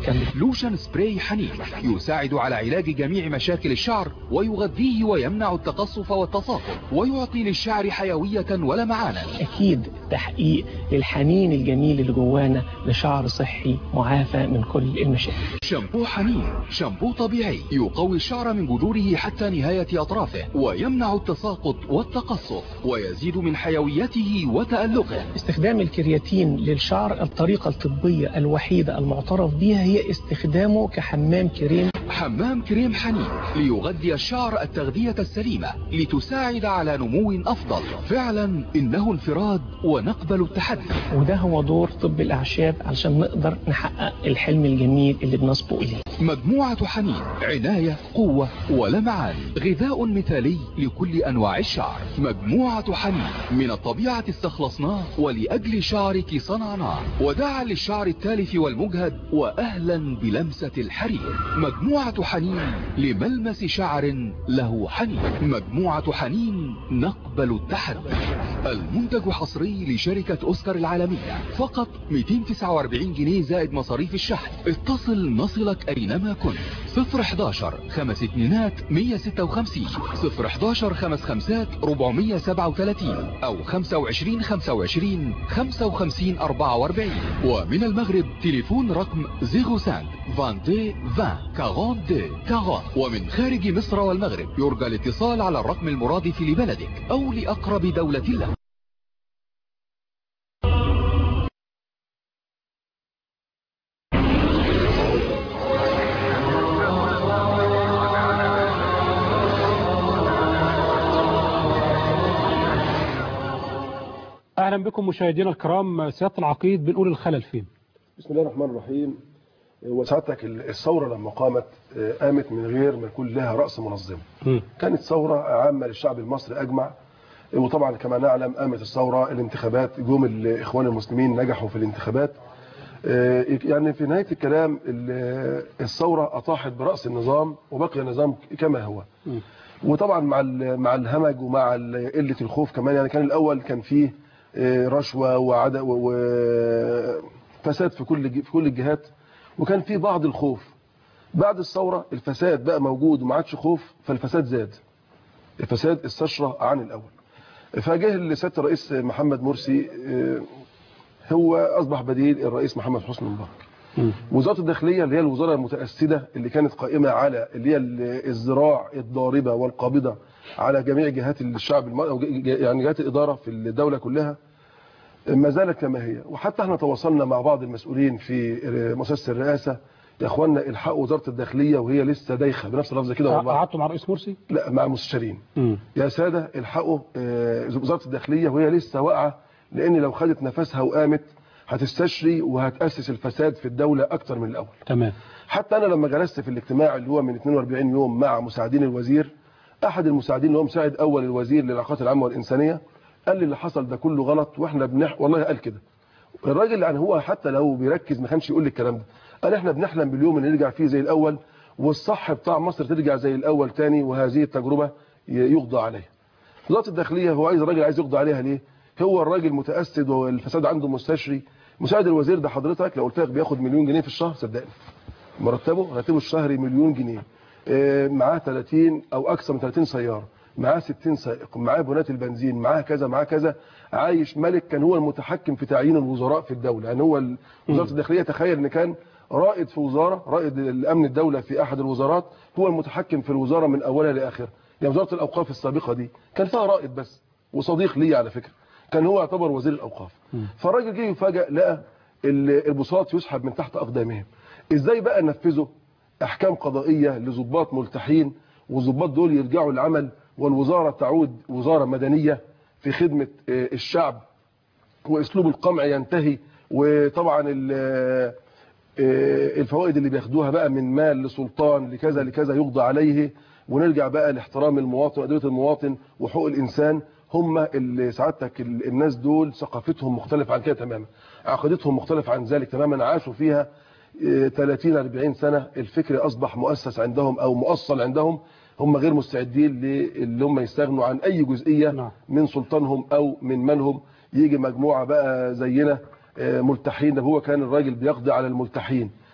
متكاملة لوشن سبراي حنين يساعد على علاج جميع مشاكل الشعر ويغذيه ويمنع التقصف والتصاقل ويعطي للشعر حيوية ولمعانا أكيد تحقيق للحنين الجميل اللي جوانا لشعر صحي معافى من كل المشاكل شامبو حنين شامبو طبيعي يقوي الشعر من جذوره حتى نهاية أطرافه ويمنع التساقط والتقصف ويزيد من حيويته وتألقه استخدام الكرياتين للشعر الطريقة الطبية الوحيدة المعترف بها هي استخدامه كحمام كريم حمام كريم حنين ليغذي الشعر التغذية السليمة لتساعد على نمو أفضل فعلا إنه انفراد ونقبل التحدي وده هو دور طب الأعشاب علشان نقدر نحقق الحلم الجميل اللي بنصبو إليه مجموعة حنين عناية قوة ولمعان غذاء مثالي لكل أنواع الشعر مجموعة حنين من الطبيعة استخلصناه ولأجل شعرك صنعناه وداعا للشعر التالف والمجهد وأهلا بلمسة الحرير مجموعة حنين لملمس شعر له حنين مجموعة حنين نقبل التحدي المنتج حصري لشركة أوسكار العالمية فقط 249 جنيه زائد مصاريف الشحن اتصل نصلك أينما كنت 011 خمس اتنينات 156 011 خمس خمسات 437 أو 25 25 55 44 ومن المغرب تليفون رقم 05 22 20 42 40 ومن خارج مصر والمغرب يرجى الاتصال على الرقم المرادف لبلدك أو لأقرب دولة له اهلا بكم مشاهدينا الكرام سياده العقيد بنقول الخلل فين بسم الله الرحمن الرحيم وسعادتك الثورة لما قامت قامت من غير ما يكون لها رأس منظمة كانت ثورة عامة للشعب المصري أجمع وطبعا كما نعلم قامت الثورة الانتخابات جم الإخوان المسلمين نجحوا في الانتخابات يعني في نهاية الكلام الثورة أطاحت برأس النظام وبقي النظام كما هو وطبعا مع مع الهمج ومع قلة الخوف كمان يعني كان الأول كان فيه رشوة وعدم وفساد في كل في كل الجهات وكان في بعض الخوف بعد الثورة الفساد بقى موجود وما عادش خوف فالفساد زاد الفساد استشرى عن الأول فجه لسياده الرئيس محمد مرسي هو أصبح بديل الرئيس محمد حسني مبارك وزارة الداخلية اللي هي الوزارة المتأسدة اللي كانت قائمة على اللي هي الزراع الضاربة والقابضة على جميع جهات الشعب الم... يعني جهات الإدارة في الدولة كلها ما زالت كما هي وحتى احنا تواصلنا مع بعض المسؤولين في مؤسسة الرئاسة يا اخوانا الحقوا وزارة الداخلية وهي لسه دايخة بنفس اللفظ كده والله قعدتوا مع رئيس مرسي؟ لا مع المستشارين مم. يا سادة الحقوا وزارة الداخلية وهي لسه واقعة لان لو خدت نفسها وقامت هتستشري وهتأسس الفساد في الدولة اكتر من الاول تمام حتى انا لما جلست في الاجتماع اللي هو من 42 يوم مع مساعدين الوزير احد المساعدين اللي هو مساعد اول الوزير للعلاقات العامة والانسانية قال لي اللي حصل ده كله غلط واحنا بنح والله قال كده الراجل يعني هو حتى لو بيركز ما كانش يقول لي الكلام ده قال احنا بنحلم باليوم اللي نرجع فيه زي الاول والصح بتاع مصر ترجع زي الاول تاني وهذه التجربة يقضى عليها وزاره الداخليه هو عايز الراجل عايز يقضي عليها ليه هو الراجل متأسد والفساد عنده مستشري مساعد الوزير ده حضرتك لو قلت لك بياخد مليون جنيه في الشهر صدقني مرتبه راتبه الشهري مليون جنيه اه معاه 30 او اكثر من 30 سياره معاه 60 سائق معاه بنات البنزين معاه كذا معاه كذا عايش ملك كان هو المتحكم في تعيين الوزراء في الدولة يعني هو وزارة الداخلية تخيل ان كان رائد في وزارة رائد الامن الدولة في احد الوزارات هو المتحكم في الوزارة من اولها لاخرها يعني وزارة الاوقاف السابقة دي كان فيها رائد بس وصديق لي على فكرة كان هو يعتبر وزير الاوقاف فالراجل جه يفاجئ لقى البساط يسحب من تحت اقدامهم ازاي بقى نفذوا احكام قضائية لضباط ملتحين والضباط دول يرجعوا العمل والوزارة تعود وزارة مدنية في خدمة الشعب واسلوب القمع ينتهي وطبعا الفوائد اللي بياخدوها بقى من مال لسلطان لكذا لكذا يقضى عليه ونرجع بقى لاحترام المواطن وأدوية المواطن وحقوق الإنسان هم اللي سعادتك الناس دول ثقافتهم مختلفة عن كده تماما عقيدتهم مختلفة عن ذلك تماما عاشوا فيها 30 40 سنة الفكر أصبح مؤسس عندهم أو مؤصل عندهم هم غير مستعدين اللي هم يستغنوا عن أي جزئية نعم. من سلطانهم أو من مالهم يجي مجموعة بقى زينا ملتحين ده هو كان الراجل بيقضي على الملتحين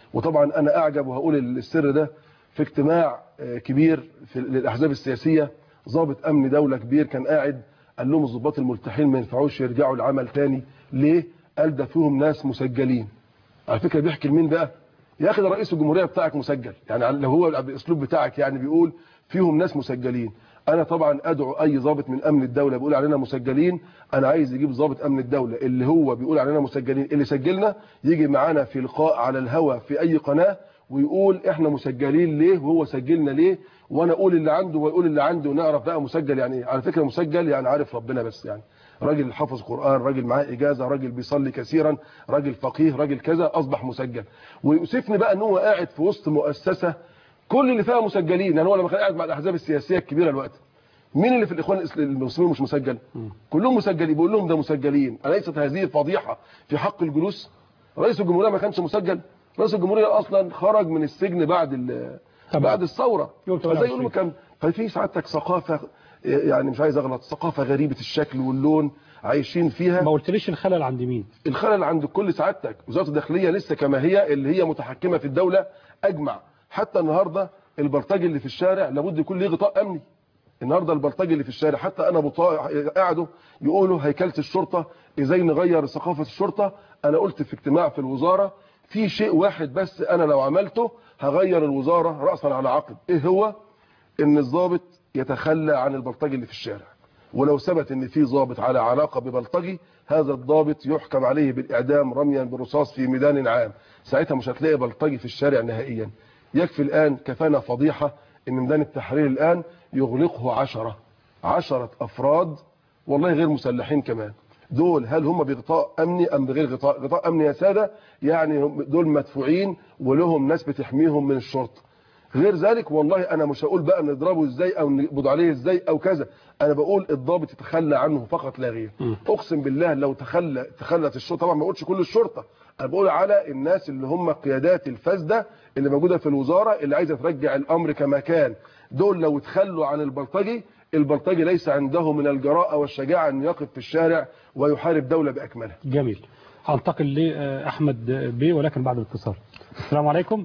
وطبعا انا اعجب وهقول السر ده في اجتماع آه، كبير في للاحزاب السياسيه ضابط امن دوله كبير كان قاعد قال لهم الضباط الملتحين ما ينفعوش يرجعوا العمل تاني ليه قال ده فيهم ناس مسجلين على فكره بيحكي لمين بقى يا اخي ده رئيس الجمهوريه بتاعك مسجل يعني لو هو بالاسلوب بتاعك يعني بيقول فيهم ناس مسجلين انا طبعا ادعو اي ضابط من امن الدوله بيقول علينا مسجلين انا عايز يجيب ضابط امن الدوله اللي هو بيقول علينا مسجلين اللي سجلنا يجي معانا في لقاء على الهوا في اي قناه ويقول احنا مسجلين ليه وهو سجلنا ليه وانا اقول اللي عنده ويقول اللي عنده ونعرف بقى مسجل يعني ايه على فكره مسجل يعني عارف ربنا بس يعني راجل حافظ قرآن راجل معاه إجازة راجل بيصلي كثيرا راجل فقيه راجل كذا أصبح مسجل ويؤسفني بقى أنه هو قاعد في وسط مؤسسة كل اللي فيها مسجلين يعني هو لما كان قاعد مع الأحزاب السياسية الكبيرة الوقت مين اللي في الإخوان الإس- المسلمين مش مسجل كلهم مسجلين بيقول لهم ده مسجلين أليست هذه فضيحة في حق الجلوس رئيس الجمهورية ما كانش مسجل رئيس الجمهورية أصلا خرج من السجن بعد ال- بعد الثورة يوم فزي 28. يقولوا كان ففي سعادتك ثقافة يعني مش عايز اغلط ثقافة غريبة الشكل واللون عايشين فيها ما قلتليش الخلل عند مين الخلل عند كل سعادتك وزارة الداخلية لسه كما هي اللي هي متحكمة في الدولة أجمع حتى النهاردة البلطجي اللي في الشارع لابد يكون ليه غطاء أمني النهارده البلطجي اللي في الشارع حتى انا بطاع قعدوا يقولوا هيكله الشرطه ازاي نغير ثقافه الشرطه انا قلت في اجتماع في الوزاره في شيء واحد بس انا لو عملته هغير الوزاره راسا على عقب ايه هو ان الضابط يتخلى عن البلطجي اللي في الشارع ولو ثبت ان في ضابط على علاقه ببلطجي هذا الضابط يحكم عليه بالاعدام رميا بالرصاص في ميدان عام ساعتها مش هتلاقي بلطجي في الشارع نهائيا يكفي الان كفانا فضيحه ان ميدان التحرير الان يغلقه عشرة عشرة افراد والله غير مسلحين كمان دول هل هم بغطاء امني ام بغير غطاء غطاء امني يا ساده يعني هم- دول مدفوعين ولهم ناس بتحميهم من الشرطه غير ذلك والله انا مش هقول بقى نضربه ازاي او نقبض عليه ازاي او كذا انا بقول الضابط يتخلى عنه فقط لا غير اقسم بالله لو تخلى تخلت الشرطه طبعا ما بقولش كل الشرطه انا بقول على الناس اللي هم قيادات الفاسده اللي موجوده في الوزاره اللي عايزه ترجع الامر كما كان دول لو تخلوا عن البلطجي البلطجي ليس عنده من الجراءه والشجاعه ان يقف في الشارع ويحارب دوله باكملها جميل هنتقل لأحمد بيه ولكن بعد الاتصال السلام عليكم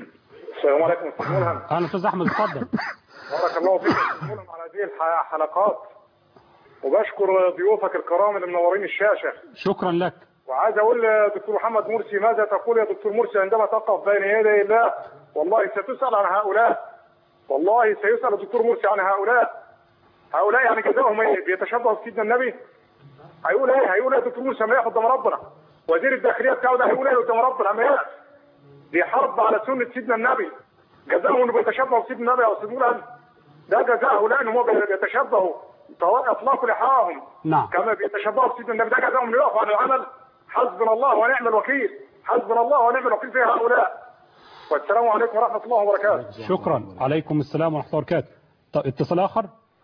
السلام عليكم استاذ ملهم أهلا أستاذ أحمد اتفضل بارك الله فيك استاذ ملهم على هذه الح- الحلقات وبشكر ضيوفك الكرام اللي منورين الشاشه شكرا لك وعايز اقول لدكتور محمد مرسي ماذا تقول يا دكتور مرسي عندما تقف بين يدي الله والله ستسال عن هؤلاء والله سيسال الدكتور مرسي عن هؤلاء هؤلاء يعني جزاهم ايه بيتشبهوا بسيدنا النبي هيقول ايه هيقول ايه يا دكتور مرسي ما ياخد قدام ربنا وزير الداخليه بتاعه ده هيقول ايه قدام ربنا ما يقف دي حرب على سنه سيدنا النبي جزاهم انه بيتشبهوا بسيدنا النبي يا استاذ مولان ده جزاء هؤلاء انهم بيتشبهوا طوائف اطلاقوا لحاهم نعم كما بيتشبهوا بسيدنا النبي ده جزاهم يقفوا عن العمل حسبنا الله ونعم الوكيل حسبنا الله ونعم الوكيل في هؤلاء والسلام عليكم ورحمه الله وبركاته شكرا عليكم السلام ورحمة الله وبركاته طيب اتصال آخر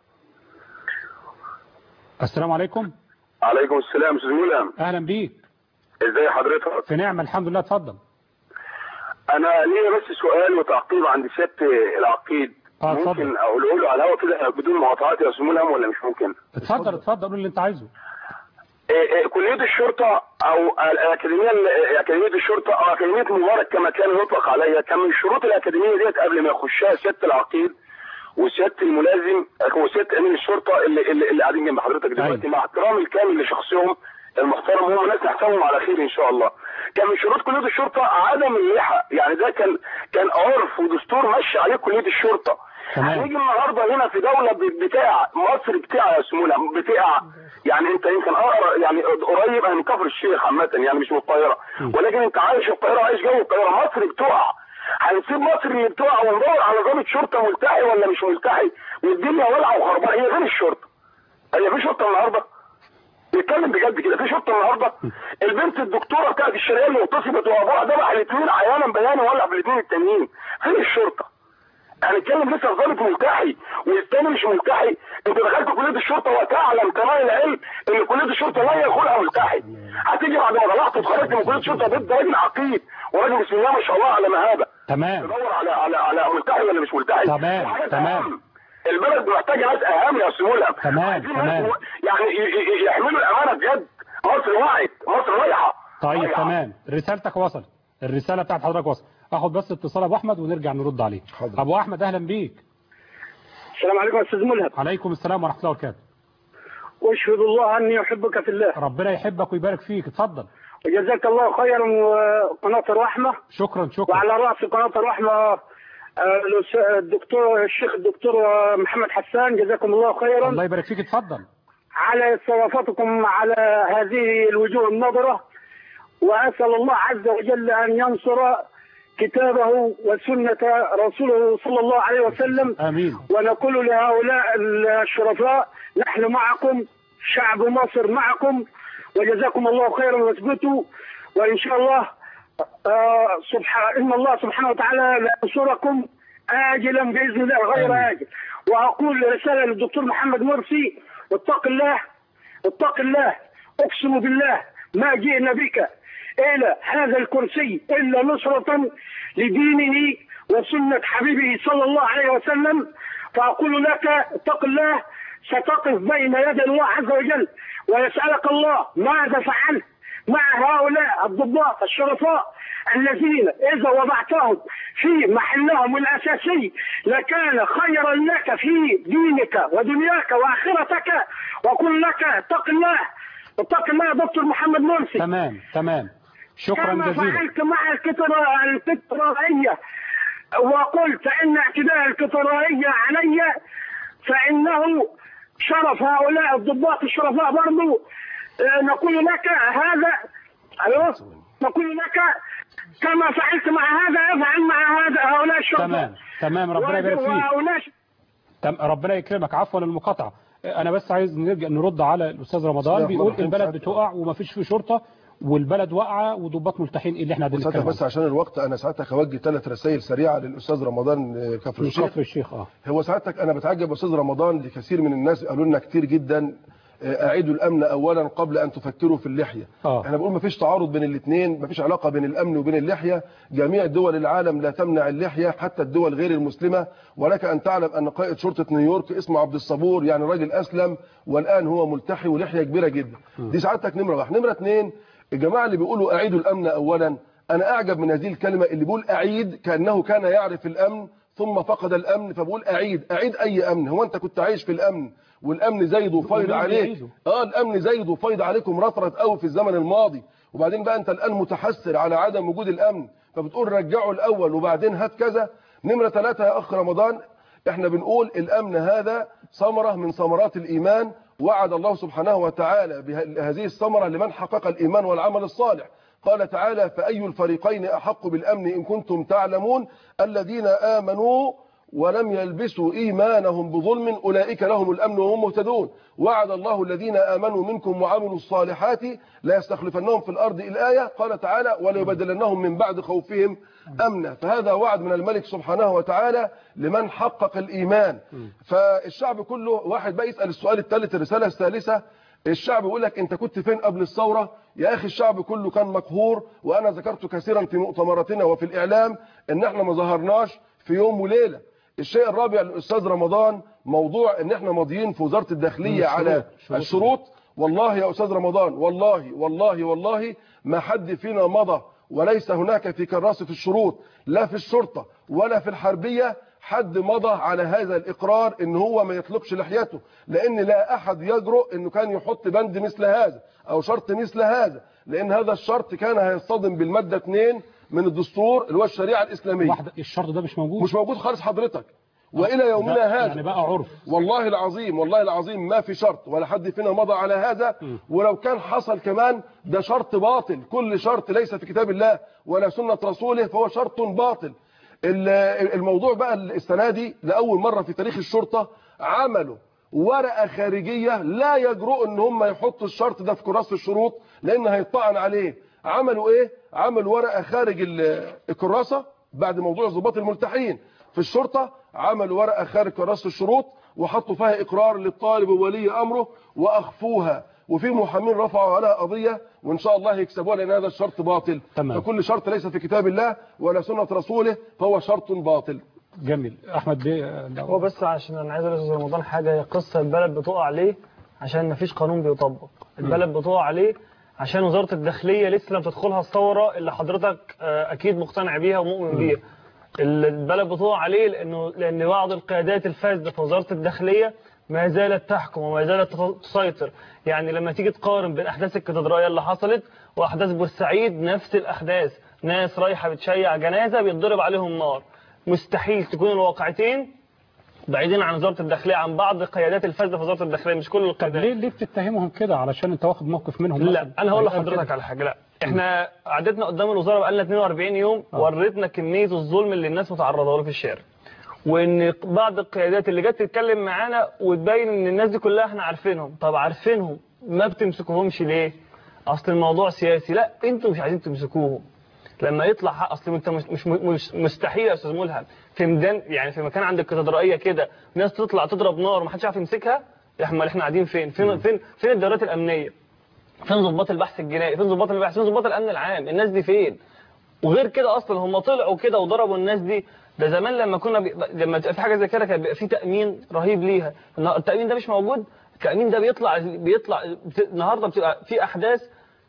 السلام عليكم عليكم السلام استاذ ملهم أهلا بيك ازاي حضرتك في نعمة الحمد لله اتفضل انا ليا بس سؤال وتعقيب عند سياده العقيد اه اتفضل ممكن اقوله له على الهواء كده بدون مقاطعات يا استاذ ملهم ولا مش ممكن اتفضل اتفضل قول اللي انت عايزه إيه إيه كليه الشرطه او الاكاديميه اكاديميه الشرطه او اكاديميه مبارك كما كان يطلق عليها كان من شروط الاكاديميه ديت قبل ما يخشها سياده العقيد وسياده الملازم وسياده امين الشرطه اللي اللي, اللي قاعدين جنب حضرتك دلوقتي مع احترامي الكامل لشخصهم المحترم هم ناس نحسبهم على خير ان شاء الله كان من شروط كليه الشرطه عدم اللحى يعني ده كان كان عرف ودستور ماشي عليه كليه الشرطه هنيجي النهارده هنا في دوله ب- بتاع مصر بتاع يا سموله بتاع يعني انت يمكن اقرا يعني قريب انا من كفر الشيخ عامه يعني مش من القاهره ولكن انت عايش القاهره عايش جو القاهره مصر بتقع هنسيب مصر اللي بتقع وندور على ضابط شرطه ملتحي ولا مش ملتحي والدنيا والعه وخربانه هي غير الشرطه هي في شرطه النهارده نتكلم بجد كده في شرطه النهارده البنت الدكتوره بتاعت الشرقيه اللي اغتصبت وابوها ذبح الاثنين عيانا بيانا ولع في الاثنين التانيين فين الشرطه؟ هنتكلم لسه في ضابط ملتحي والتاني مش ملتحي انت دخلت كليه الشرطه وتعلم تمام العلم ان كليه الشرطه لا يدخلها ملتحي هتيجي بعد ما طلعت واتخرجت من كليه الشرطه ضد راجل عقيد وراجل بسم الله ما شاء الله على مهابه تمام تدور على على على ملتحي ولا مش ملتحي تمام، وحاجات تمام. أهم. البلد محتاجه ناس اهم يا سهوله تمام، عايزين ناس تمام. و- يعني ي- ي- يحملوا الامانه بجد مصر وعت مصر رايحه طيب تمام رسالتك وصلت الرسالة بتاعت حضرتك وصلت اخد بس اتصال ابو احمد ونرجع نرد عليه حاضر. ابو احمد اهلا بيك السلام عليكم استاذ ملهم عليكم السلام ورحمه الله وبركاته واشهد الله اني احبك في الله ربنا يحبك ويبارك فيك اتفضل وجزاك الله خيرا وقناه الرحمه شكرا شكرا وعلى راس قناه الرحمه آه، الأس- الدكتور الشيخ الدكتور آه، محمد حسان جزاكم الله خيرا الله يبارك فيك اتفضل على استضافتكم على هذه الوجوه النظره واسال الله عز وجل ان ينصر كتابه وسنه رسوله صلى الله عليه وسلم امين ونقول لهؤلاء الشرفاء نحن معكم شعب مصر معكم وجزاكم الله خيرا واثبتوا وان شاء الله آه سبحان ان الله سبحانه وتعالى لا ينصركم اجلا باذن الله غير آمين. اجل واقول رساله للدكتور محمد مرسي اتق الله اتق الله اقسم بالله ما جئنا بك الى هذا الكرسي الا نصره لدينه وسنه حبيبه صلى الله عليه وسلم فاقول لك اتق الله ستقف بين يدي الله عز وجل ويسالك الله ماذا فعلت مع هؤلاء الضباط الشرفاء الذين اذا وضعتهم في محلهم الاساسي لكان خيرا لك في دينك ودنياك واخرتك واقول لك اتق الله اتق الله يا دكتور محمد مرسي تمام تمام شكرا كما جزيلا فعلت مع الكترا- الكترائية وقلت ان اعتداء الكترائية علي فانه شرف هؤلاء الضباط الشرفاء برضو آه، نقول لك هذا ايوه نقول لك كما فعلت مع هذا افعل مع هذا هؤلاء الشرفاء تمام تمام ربنا يبارك فيك وهؤلاء تم ربنا يكرمك عفوا المقاطعه انا بس عايز نرجع نرد على الاستاذ رمضان بسم الله بيقول الرحمن البلد الرحيم. بتقع ومفيش فيه شرطه والبلد واقعه وضباط ملتحين إيه اللي احنا قاعدين ساعتك نتكلم بس عشان الوقت انا ساعتك هوجه ثلاث رسائل سريعه للاستاذ رمضان آه، كفر من الشيخ كفر الشيخ اه هو ساعتك انا بتعجب استاذ رمضان لكثير من الناس قالوا لنا كتير جدا آه، اعيدوا الامن اولا قبل ان تفكروا في اللحيه آه. انا بقول مفيش تعارض بين الاثنين مفيش علاقه بين الامن وبين اللحيه جميع دول العالم لا تمنع اللحيه حتى الدول غير المسلمه ولك ان تعلم ان قائد شرطه نيويورك اسمه عبد الصبور يعني راجل اسلم والان هو ملتحي ولحيه كبيره جدا دي سعادتك نمره واحد نمره اثنين الجماعه اللي بيقولوا اعيدوا الامن اولا انا اعجب من هذه الكلمه اللي بيقول اعيد كانه كان يعرف الامن ثم فقد الامن فبقول اعيد اعيد اي امن هو انت كنت عايش في الامن والامن زايد وفايض ومين عليك بيعيده؟ اه الامن زايد وفايض عليكم رطرت قوي في الزمن الماضي وبعدين بقى انت الان متحسر على عدم وجود الامن فبتقول رجعوا الاول وبعدين هات كذا نمره ثلاثة يا اخ رمضان احنا بنقول الامن هذا ثمره من ثمرات الايمان وعد الله سبحانه وتعالى بهذه الثمره لمن حقق الايمان والعمل الصالح قال تعالى فأي الفريقين أحق بالأمن إن كنتم تعلمون الذين آمنوا ولم يلبسوا إيمانهم بظلم أولئك لهم الأمن وهم مهتدون وعد الله الذين آمنوا منكم وعملوا الصالحات لا يستخلفنهم في الأرض الآية قال تعالى وليبدلنهم من بعد خوفهم أمنا فهذا وعد من الملك سبحانه وتعالى لمن حقق الإيمان فالشعب كله واحد بقى يسأل السؤال الثالث الرسالة الثالثة الشعب يقول لك انت كنت فين قبل الثورة يا اخي الشعب كله كان مقهور وانا ذكرت كثيرا في مؤتمراتنا وفي الاعلام ان احنا ما ظهرناش في يوم وليلة الشيء الرابع الاستاذ رمضان موضوع ان احنا ماضيين في وزارة الداخلية الشروط. على شروط. الشروط والله يا استاذ رمضان والله والله والله ما حد فينا مضى وليس هناك في كراسة الشروط لا في الشرطة ولا في الحربية حد مضى على هذا الإقرار إن هو ما يطلقش لحيته لأن لا أحد يجرؤ إنه كان يحط بند مثل هذا أو شرط مثل هذا لأن هذا الشرط كان هيصطدم بالمادة 2 من الدستور اللي هو الشريعة الإسلامية واحدة الشرط ده مش موجود مش موجود خالص حضرتك وإلى يومنا ده هذا يعني بقى عرف والله العظيم والله العظيم ما في شرط ولا حد فينا مضى على هذا ولو كان حصل كمان ده شرط باطل كل شرط ليس في كتاب الله ولا سنة رسوله فهو شرط باطل ال- الموضوع بقى السنة دي لأول مرة في تاريخ الشرطة عملوا ورقة خارجية لا يجرؤوا ان هم يحطوا الشرط ده في كراسة الشروط لان هيطعن عليه عملوا ايه عملوا ورقة خارج ال- الكراسة بعد موضوع ضباط الملتحين في الشرطة عملوا ورقة خارج كراسة الشروط وحطوا فيها إقرار للطالب وولي أمره وأخفوها وفي محامين رفعوا عليها قضية وإن شاء الله يكسبوها لأن هذا الشرط باطل تمام. فكل شرط ليس في كتاب الله ولا سنة رسوله فهو شرط باطل جميل احمد بيه هو بس عشان انا عايز اقول لاستاذ رمضان حاجه هي قصه البلد بتقع ليه عشان ما فيش قانون بيطبق البلد بتقع ليه عشان وزارة الداخلية لسه لم تدخلها الثورة اللي حضرتك آه، أكيد مقتنع بيها ومؤمن بيها اللي البلد بتقع عليه لأنه لأن بعض القيادات الفاسدة في وزارة الداخلية ما زالت تحكم وما زالت تت- تسيطر يعني لما تيجي تقارن بين أحداث الكاتدرائية اللي حصلت وأحداث بورسعيد نفس الأحداث ناس رايحة بتشيع جنازة بيتضرب عليهم نار مستحيل تكون الواقعتين بعيدين عن وزارة الداخلية عن بعض القيادات الفاسدة في وزارة الداخلية مش كل طب القيادات ليه ليه بتتهمهم كده علشان انت واخد موقف منهم لا مثلاً؟ انا هقول هيتقال لحضرتك كده. على حاجه لا احنا قعدتنا قدام الوزاره بقالنا 42 يوم وريتنا كميه الظلم اللي الناس متعرضه له في الشارع وان بعض القيادات اللي جت تتكلم معانا وتبين ان الناس دي كلها احنا عارفينهم طب عارفينهم ما بتمسكوهمش ليه اصل الموضوع سياسي لا انتوا مش عايزين تمسكوهم لما يطلع حق اصل انت مش مش مش مستحيل يا استاذ ملهم في ميدان يعني في مكان عند الكاتدرائيه كده ناس تطلع تضرب نار ومحدش عارف يمسكها احنا احنا قاعدين فين فين فين فين الدورات الامنيه فين ضباط البحث الجنائي فين ضباط البحث فين ضباط الامن العام الناس دي فين وغير كده اصلا هم طلعوا كده وضربوا الناس دي ده زمان لما كنا بي... لما تبقى في حاجه زي كده كان بيبقى في تامين رهيب ليها النا- التامين ده مش موجود التامين ده بيطلع بيطلع بت... النهارده بتبقى في احداث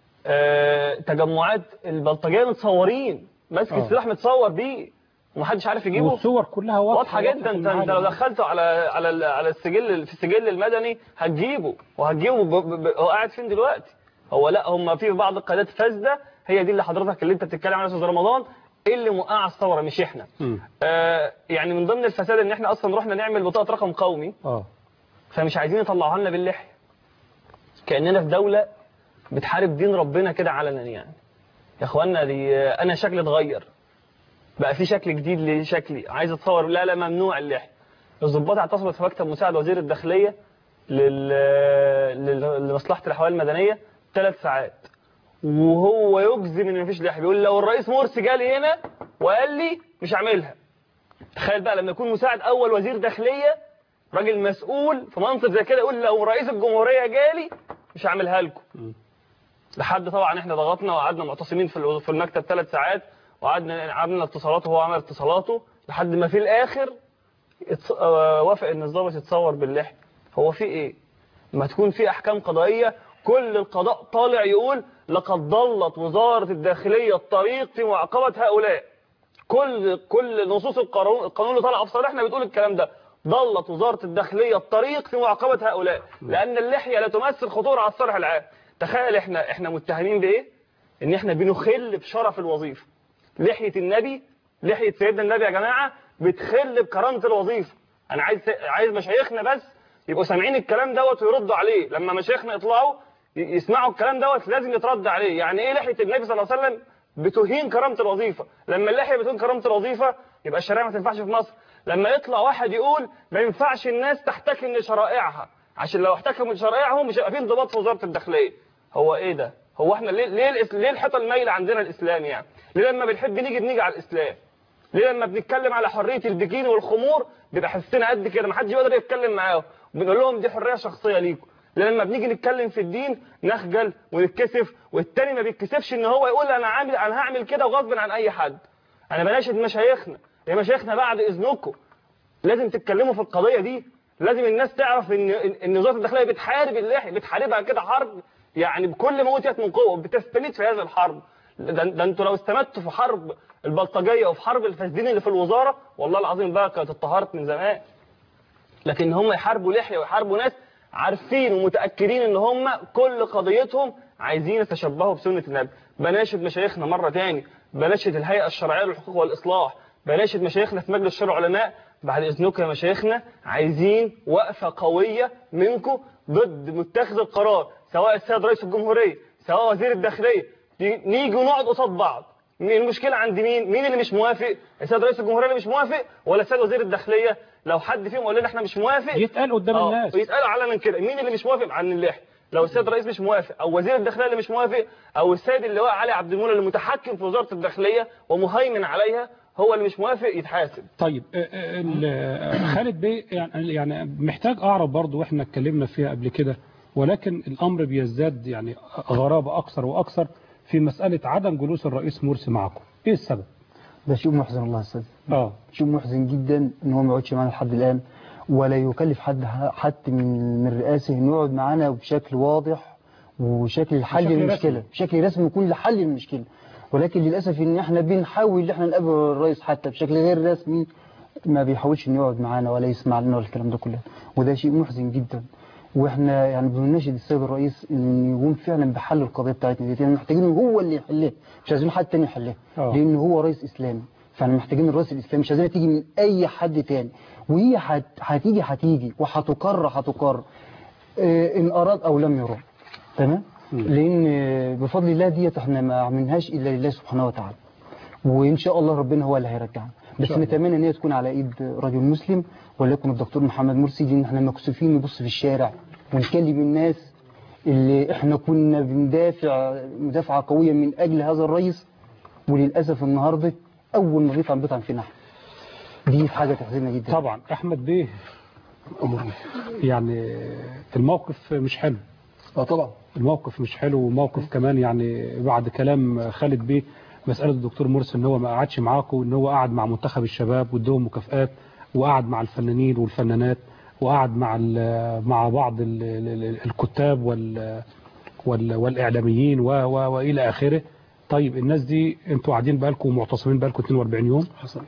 آه... تجمعات البلطجيه متصورين ماسك آه. السلاح متصور بيه ومحدش عارف يجيبه والصور كلها واضحه واضحه جدا انت انت لو دخلته على على ال- على السجل في السجل المدني هتجيبه وهتجيبه ب- ب- ب- هو قاعد فين دلوقتي هو لا هم في بعض القيادات فاسده هي دي اللي حضرتك اللي انت بتتكلم عنها يا استاذ رمضان اللي موقعه الثوره مش احنا آه يعني من ضمن الفساد ان احنا اصلا رحنا نعمل بطاقه رقم قومي اه فمش عايزين يطلعوها لنا باللحيه كاننا في دوله بتحارب دين ربنا كده علنا يعني يا اخوانا دي آه، انا شكلي اتغير بقى في شكل جديد لشكلي عايز اتصور لا لا ممنوع اللحيه الضباط اعتصمت في مكتب مساعد وزير الداخليه لل... لل... لمصلحه الاحوال المدنيه ثلاث ساعات وهو يجزم ان مفيش لحيه بيقول لو الرئيس مرسي جالي هنا وقال لي مش هعملها تخيل بقى لما يكون مساعد اول وزير داخليه راجل مسؤول في منصب زي كده يقول لو رئيس الجمهوريه جالي مش هعملها لكم لحد طبعا احنا ضغطنا وقعدنا معتصمين في الو- في المكتب ثلاث ساعات وقعدنا عملنا اتصالات وهو عمل اتصالاته لحد ما في الاخر اتص- آه، وافق ان الضابط يتصور باللحيه هو في ايه ما تكون في احكام قضائيه كل القضاء طالع يقول لقد ضلت وزاره الداخليه الطريق في معاقبه هؤلاء كل كل نصوص القانون القانون اللي طالعه في صالحنا بتقول الكلام ده ضلت وزاره الداخليه الطريق في معاقبه هؤلاء لان اللحيه لا تمثل خطوره على الصالح العام تخيل احنا احنا متهمين بايه ان احنا بنخل بشرف الوظيفه لحيه النبي لحيه سيدنا النبي يا جماعه بتخل بكرامه الوظيفه انا عايز عايز مشايخنا بس يبقوا سامعين الكلام دوت ويردوا عليه لما مشايخنا يطلعوا ي- يسمعوا الكلام دوت لازم يترد عليه يعني ايه لحيه النبي صلى الله عليه وسلم بتهين كرامه الوظيفه لما اللحيه بتهين كرامه الوظيفه يبقى الشريعه ما تنفعش في مصر لما يطلع واحد يقول ما ينفعش الناس تحتكم لشرائعها عشان لو احتكموا لشرائعهم مش هيبقى في انضباط في وزاره الداخليه هو ايه ده هو احنا ليه ليه, الإس- ليه الحيطه المايله عندنا الاسلام يعني ليه لما بنحب نيجي بنيجي على الاسلام ليه لما بنتكلم على حريه البكين والخمور بيبقى حسنا قد كده ما حدش يقدر يتكلم معاهم وبنقول لهم دي حريه شخصيه ليكم ليه لما بنيجي نتكلم في الدين نخجل ونتكسف والتاني ما بيتكسفش ان هو يقول انا عامل انا هعمل كده وغصب عن اي حد انا بناشد مشايخنا يا مشايخنا بعد اذنكم لازم تتكلموا في القضيه دي لازم الناس تعرف ان ان وزاره الداخليه بتحارب اللحيه بتحاربها كده حرب يعني بكل ما اوتيت من قوه بتستميت في هذه الحرب ده, ده انتوا لو استمدتوا في حرب البلطجيه وفي حرب الفاسدين اللي في الوزاره والله العظيم بقى كانت اتطهرت من زمان لكن هم يحاربوا لحيه ويحاربوا ناس عارفين ومتاكدين ان هم كل قضيتهم عايزين يتشبهوا بسنه النبي بناشد مشايخنا مره تاني بناشد الهيئه الشرعيه للحقوق والاصلاح بناشد مشايخنا في مجلس شورى العلماء بعد اذنكم يا مشايخنا عايزين وقفه قويه منكم ضد متخذ القرار سواء السيد رئيس الجمهوريه سواء وزير الداخليه نيجي ونقعد قصاد بعض مين المشكلة عند مين؟ مين اللي مش موافق؟ السيد رئيس الجمهورية اللي مش موافق ولا السيد وزير الداخلية؟ لو حد فيهم قال لنا احنا مش موافق يتقال قدام آه، الناس. يتقال علنا كده مين اللي مش موافق عن اللحية؟ لو السيد الرئيس مش موافق او وزير الداخليه اللي مش موافق او السيد اللواء علي عبد المولى اللي متحكم في وزاره الداخليه ومهيمن عليها هو اللي مش موافق يتحاسب طيب آه، آه، ال- خالد بيه يعني يعني محتاج اعرف برضو واحنا اتكلمنا فيها قبل كده ولكن الامر بيزداد يعني غرابه اكثر واكثر في مساله عدم جلوس الرئيس مرسي معكم ايه السبب ده شيء محزن والله يا استاذ اه شيء محزن جدا ان هو ما يقعدش معانا لحد الان ولا يكلف حد حد من من الرئاسه انه يقعد معانا بشكل واضح وشكل حل بشكل المشكله رسمي. بشكل رسمي يكون لحل المشكله ولكن للاسف ان احنا بنحاول ان احنا نقابل الرئيس حتى بشكل غير رسمي ما بيحاولش انه يقعد معانا ولا يسمع لنا ولا الكلام ده كله وده شيء محزن جدا واحنا يعني بنناشد السيد الرئيس ان يقوم فعلا بحل القضيه بتاعتنا دي يعني محتاجين هو اللي يحلها مش عايزين حد تاني يحلها آه. لان هو رئيس اسلامي فاحنا محتاجين الرئيس الاسلامي مش عايزينها تيجي من اي حد تاني وهي هت- هتيجي هتيجي وهتقر هتقر آه، ان اراد او لم يراد تمام لان آه، بفضل الله ديت احنا ما عملناش الا لله سبحانه وتعالى وان شاء الله ربنا هو اللي هيرجعنا بس شاء الله. نتمنى ان هي تكون على ايد رجل مسلم وليكن الدكتور محمد مرسي لان احنا مكسوفين نبص في الشارع ونكلم الناس اللي احنا كنا بندافع مدافعه قويه من اجل هذا الرئيس وللاسف النهارده اول ما بيطعن بيطعن فينا احنا دي حاجه تحزننا جدا طبعا احمد بيه امرني يعني الموقف مش حلو اه طبعا الموقف مش حلو وموقف كمان يعني بعد كلام خالد بيه مسألة الدكتور مرسي ان هو ما قعدش معاكم وان هو قعد مع منتخب الشباب وادوهم مكافآت وقعد مع الفنانين والفنانات وقعد مع ال- مع بعض ال- ال- الكتاب وال وال والاعلاميين و و والى اخره طيب الناس دي انتوا قاعدين بقالكم معتصمين بقالكم 42 يوم حصل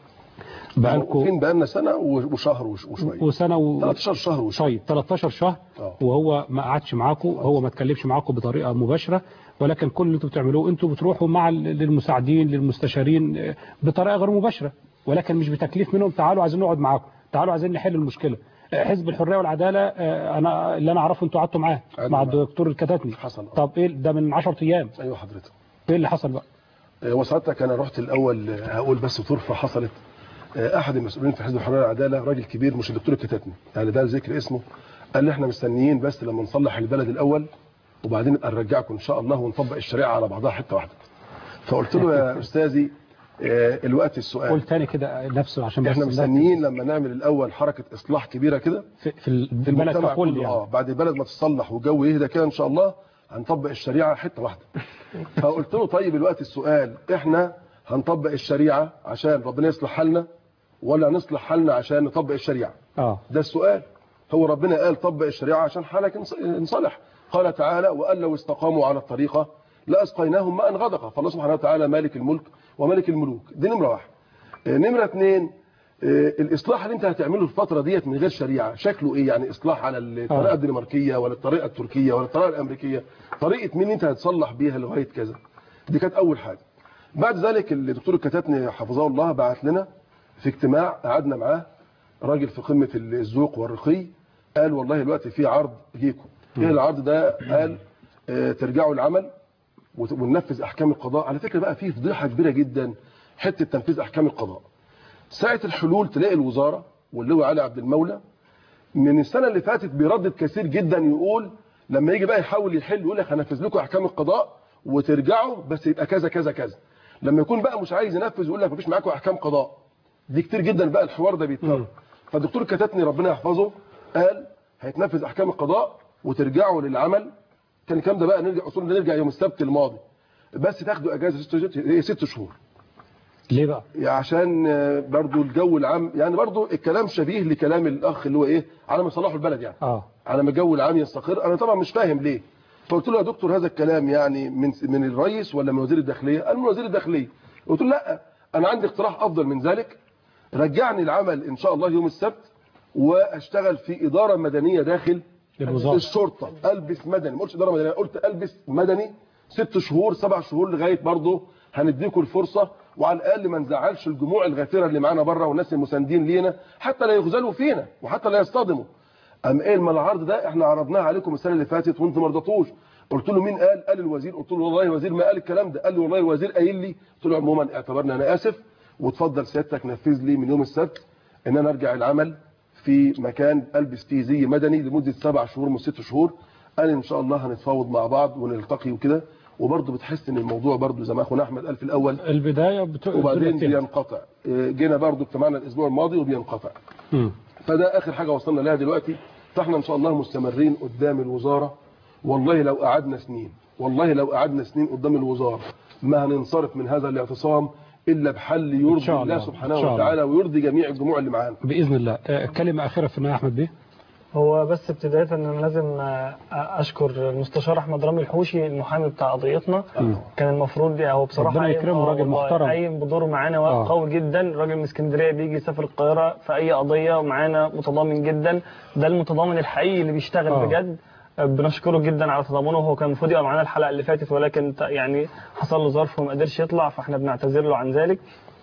بقالكم فين بقالنا سنه وشهر وش- وشويه وسنه و... 13 شهر وشويه طيب 13 شهر آه. وهو ما قعدش معاكم هو ما اتكلمش معاكم بطريقه مباشره ولكن كل اللي انتوا بتعملوه انتوا بتروحوا مع ال- للمساعدين للمستشارين آه، بطريقه غير مباشره ولكن مش بتكليف منهم تعالوا عايزين نقعد معاكم تعالوا عايزين نحل المشكله آه، حزب الحريه والعداله آه، انا اللي انا اعرفه انتوا قعدتوا معاه قعدنا مع معاه. الدكتور الكتاتني حصل آه. طب ايه ده من 10 ايام ايوه حضرتك ايه اللي حصل بقى آه، وسعادتك انا رحت الاول آه، هقول بس طرفه حصلت آه، احد المسؤولين في حزب الحريه والعداله راجل كبير مش الدكتور الكتاتني يعني ده ذكر اسمه قال لي احنا مستنيين بس لما نصلح البلد الاول وبعدين نبقى نرجعكم ان شاء الله ونطبق الشريعه على بعضها حته واحده فقلت له يا استاذي آه، الوقت السؤال قول تاني كده نفسه عشان بس احنا الناس- مستنيين لما نعمل الاول حركه اصلاح كبيره كده في, في ال- في البلد المجتمع ككل كله، يعني اه بعد البلد ما تصلح والجو يهدى كده ان شاء الله هنطبق الشريعه حته واحده فقلت له طيب الوقت السؤال احنا هنطبق الشريعه عشان ربنا يصلح حالنا ولا نصلح حالنا عشان نطبق الشريعه اه ده السؤال هو ربنا قال طبق الشريعه عشان حالك ينص- ينصلح قال تعالى وان لو استقاموا على الطريقه لاسقيناهم ماء غدقا فالله سبحانه وتعالى مالك الملك وملك الملوك دي نمره واحد آه، نمره اثنين آه، الاصلاح اللي انت هتعمله في الفتره ديت من غير شريعه شكله ايه يعني اصلاح على الطريقه آه. الدنماركيه ولا الطريقه التركيه ولا الطريقه الامريكيه طريقه مين انت هتصلح بيها لغايه كذا دي كانت اول حاجه بعد ذلك الدكتور الكتاتني حفظه الله بعت لنا في اجتماع قعدنا معاه راجل في قمه الذوق والرقي قال والله دلوقتي في عرض جيكم ايه العرض ده قال آه، ترجعوا العمل وت- وننفذ احكام القضاء على فكره بقى في فضيحه كبيره جدا حته تنفيذ احكام القضاء ساعه الحلول تلاقي الوزاره واللواء علي عبد المولى من السنه اللي فاتت بيردد كثير جدا يقول لما يجي بقى يحاول يحل يقول لك هنفذ لكم احكام القضاء وترجعوا بس يبقى كذا كذا كذا لما يكون بقى مش عايز ينفذ يقول لك مفيش معاكم احكام قضاء دي كتير جدا بقى الحوار ده بيتكرر فالدكتور كتاتني ربنا يحفظه قال هيتنفذ احكام القضاء وترجعوا للعمل كان الكلام ده بقى نرجع اصول نرجع يوم السبت الماضي بس تاخدوا اجازه ست إيه، ست شهور ليه بقى يعني عشان آه، برضو الجو العام يعني برضو الكلام شبيه لكلام الاخ اللي هو ايه على ما يصلحوا البلد يعني اه على ما الجو العام يستقر انا طبعا مش فاهم ليه فقلت له يا دكتور هذا الكلام يعني من من الرئيس ولا من وزير الداخليه قال من وزير الداخليه قلت له لا انا عندي اقتراح افضل من ذلك رجعني العمل ان شاء الله يوم السبت واشتغل في اداره مدنيه داخل الوزارة. الشرطه البس مدني ما قلتش اداره مدنيه قلت البس مدني ست شهور سبع شهور لغايه برضه هنديكم الفرصه وعلى الاقل ما نزعلش الجموع الغافره اللي معانا بره والناس المساندين لينا حتى لا يخذلوا فينا وحتى لا يصطدموا ام ايه ما العرض ده احنا عرضناه عليكم السنه اللي فاتت وانتم ما رضيتوش قلت له مين قال قال الوزير قلت له والله الوزير ما قال الكلام ده قال لي والله الوزير قايل لي قلت له عموما اعتبرني انا اسف وتفضل سيادتك نفذ لي من يوم السبت ان انا ارجع العمل في مكان البس فيه زي مدني لمده سبع شهور من ست شهور قال ان شاء الله هنتفاوض مع بعض ونلتقي وكده وبرضه بتحس ان الموضوع برضه زي ما اخونا احمد قال في الاول البدايه بت... وبعدين بتنتهي. بينقطع إيه، جينا برضه اجتماعنا الاسبوع الماضي وبينقطع مم. فده اخر حاجه وصلنا لها دلوقتي فاحنا ان شاء الله مستمرين قدام الوزاره والله لو قعدنا سنين والله لو قعدنا سنين قدام الوزاره ما هننصرف من هذا الاعتصام الا بحل إن يرضي شاء الله الله. سبحانه إن شاء الله. وتعالى ويرضي جميع الجموع اللي معانا باذن الله آه، كلمه اخيره في النهايه يا احمد بيه هو بس ابتداء ان انا لازم آه، اشكر المستشار احمد رامي الحوشي المحامي بتاع قضيتنا كان المفروض هو بصراحه ربنا قايم- يكرمه، آه راجل والله محترم. قايم بدوره معانا آه. قوي جدا راجل من اسكندريه بيجي يسافر القاهره في اي قضيه معانا متضامن جدا ده المتضامن الحقيقي اللي بيشتغل آه. بجد آه، بنشكره جدا على تضامنه هو كان المفروض يبقى معانا الحلقه اللي فاتت ولكن ت- يعني حصل له ظرف وما قدرش يطلع فاحنا بنعتذر له عن ذلك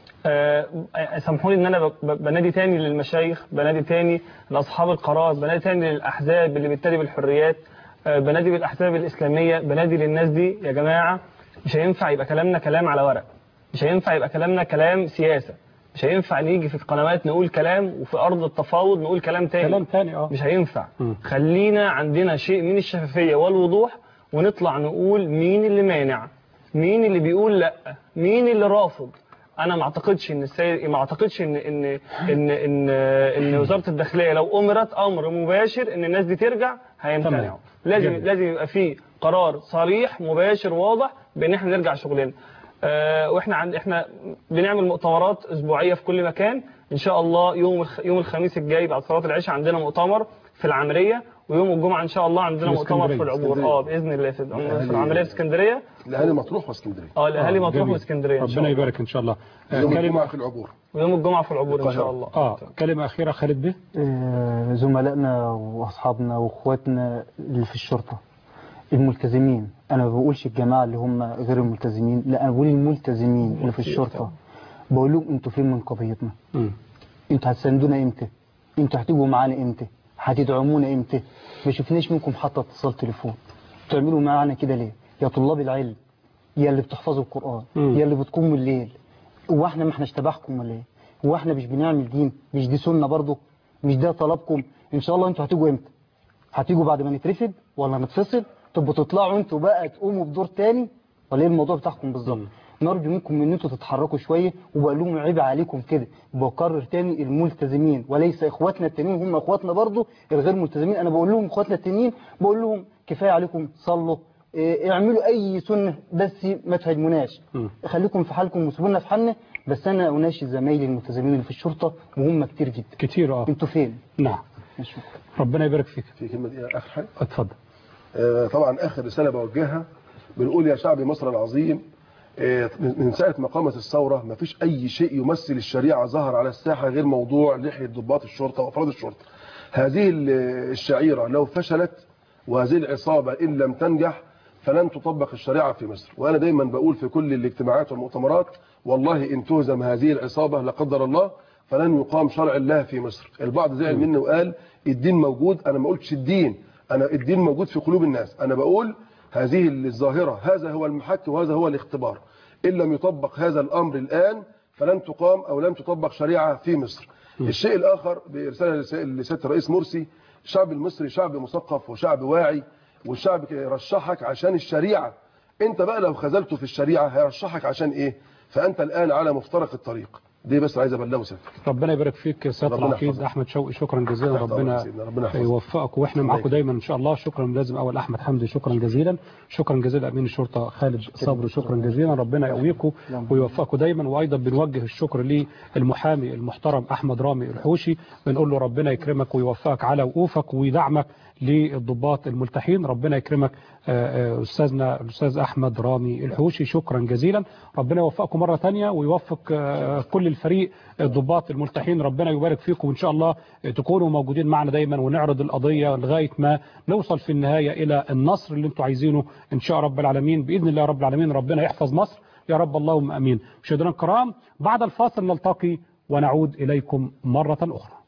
آه، سامحوني ان انا ب- ب- بنادي تاني للمشايخ بنادي تاني لاصحاب القرار بنادي تاني للاحزاب اللي بتنادي بالحريات آه، بنادي بالاحزاب الاسلاميه بنادي للناس دي يا جماعه مش هينفع يبقى كلامنا كلام على ورق مش هينفع يبقى كلامنا كلام سياسه مش هينفع نيجي في القنوات نقول كلام وفي ارض التفاوض نقول كلام تاني كلام تاني اه مش هينفع خلينا عندنا شيء من الشفافيه والوضوح ونطلع نقول مين اللي مانع مين اللي بيقول لا مين اللي رافض انا ما اعتقدش ان السيد ما اعتقدش ان ان ان ان, إن وزاره الداخليه لو امرت امر مباشر ان الناس دي ترجع هيمتنعوا تمام. لازم جميل. لازم يبقى في قرار صريح مباشر واضح بان احنا نرجع شغلنا آه، واحنا عند احنا بنعمل مؤتمرات اسبوعيه في كل مكان ان شاء الله يوم الخ... يوم الخميس الجاي بعد صلاه العشاء عندنا مؤتمر في العمريه ويوم الجمعه ان شاء الله عندنا في مؤتمر في اسكندرية. العبور اسكندرية. اه باذن الله في, في الأهالي- العمريه في اسكندريه الاهالي مطروح واسكندريه اه الاهالي مطروح جميل. واسكندريه إن شاء ربنا الله. يبارك ان شاء الله آه، يوم كلمه الجمعه في العبور ويوم الجمعه في العبور ان شاء الله اه كلمه اخيره خالد بيه آه، زملائنا واصحابنا واخواتنا اللي في الشرطه الملتزمين انا ما بقولش الجماعه اللي هم غير الملتزمين لا انا بقول الملتزمين اللي في الشرطه بقول لهم انتوا فين من قضيتنا انتوا هتساندونا امتى انتوا هتيجوا معانا امتى هتدعمونا امتى ما شفناش منكم حتى اتصال تليفون بتعملوا معانا كده ليه يا طلاب العلم يا اللي بتحفظوا القران مم. يا اللي بتقوموا الليل هو احنا ما احناش تبعكم ولا ايه هو احنا مش بنعمل دين مش دي سنه برضه مش ده طلبكم ان شاء الله انتوا هتيجوا امتى هتيجوا بعد ما نترفد ولا نتفصل تبقوا تطلعوا انتوا بقى تقوموا بدور تاني ولا ايه الموضوع بتاعكم بالظبط نرجو منكم ان انتوا تتحركوا شويه وبقول لهم عيب عليكم كده بكرر تاني الملتزمين وليس اخواتنا التانيين هم اخواتنا برضو الغير ملتزمين انا بقول لهم اخواتنا التانيين بقول لهم كفايه عليكم صلوا إيه، اعملوا اي سنه بس ما تهاجموناش خليكم في حالكم وسيبونا في حالنا بس انا اناشد زمايلي الملتزمين اللي في الشرطه وهم كتير جدا كتير اه انتوا فين نعم ربنا يبارك فيك في كلمه دي اخر حاجه اتفضل آه، طبعا اخر رساله بوجهها بنقول يا شعب مصر العظيم آه، من من ساعه ما قامت الثوره ما فيش اي شيء يمثل الشريعه ظهر على الساحه غير موضوع لحيه ضباط الشرطه وافراد الشرطه هذه ال- الشعيره لو فشلت وهذه العصابه ان لم تنجح فلن تطبق الشريعه في مصر وانا دايما بقول في كل الاجتماعات والمؤتمرات والله ان تهزم هذه العصابه لا قدر الله فلن يقام شرع الله في مصر البعض زعل مني وقال الدين موجود انا ما قلتش الدين انا الدين موجود في قلوب الناس انا بقول هذه الظاهره هذا هو المحك وهذا هو الاختبار ان لم يطبق هذا الامر الان فلن تقام او لن تطبق شريعه في مصر الشيء الاخر برساله لس- لسياده الرئيس مرسي الشعب المصري شعب مثقف وشعب واعي والشعب رشحك عشان الشريعه انت بقى لو خذلته في الشريعه هيرشحك عشان ايه فانت الان على مفترق الطريق دي بس عايز ابلغه سيادتك ربنا يبارك فيك يا سياده ربنا العقيد يحفظك. احمد شوقي شكرا جزيلا تحت أمرك يا ربنا سيدنا، ربنا يحفظك. يوفقك واحنا معاكم دايما ان شاء الله شكرا لازم اول احمد حمدي شكرا جزيلا شكرا جزيلا امين الشرطه خالد صبري شكرا جزيلا ربنا يقويكم ويوفقكم دايما وايضا بنوجه الشكر للمحامي المحترم احمد رامي الحوشي بنقول له ربنا يكرمك ويوفقك على وقوفك ويدعمك للضباط الملتحين ربنا يكرمك آه، آه، استاذنا الاستاذ احمد رامي الحوشي شكرا جزيلا ربنا يوفقكم مره ثانيه ويوفق آه، كل الفريق الضباط الملتحين ربنا يبارك فيكم وان شاء الله تكونوا موجودين معنا دايما ونعرض القضيه لغايه ما نوصل في النهايه الى النصر اللي انتم عايزينه ان شاء رب العالمين باذن الله رب العالمين ربنا يحفظ مصر يا رب اللهم امين مشاهدينا الكرام بعد الفاصل نلتقي ونعود اليكم مره اخرى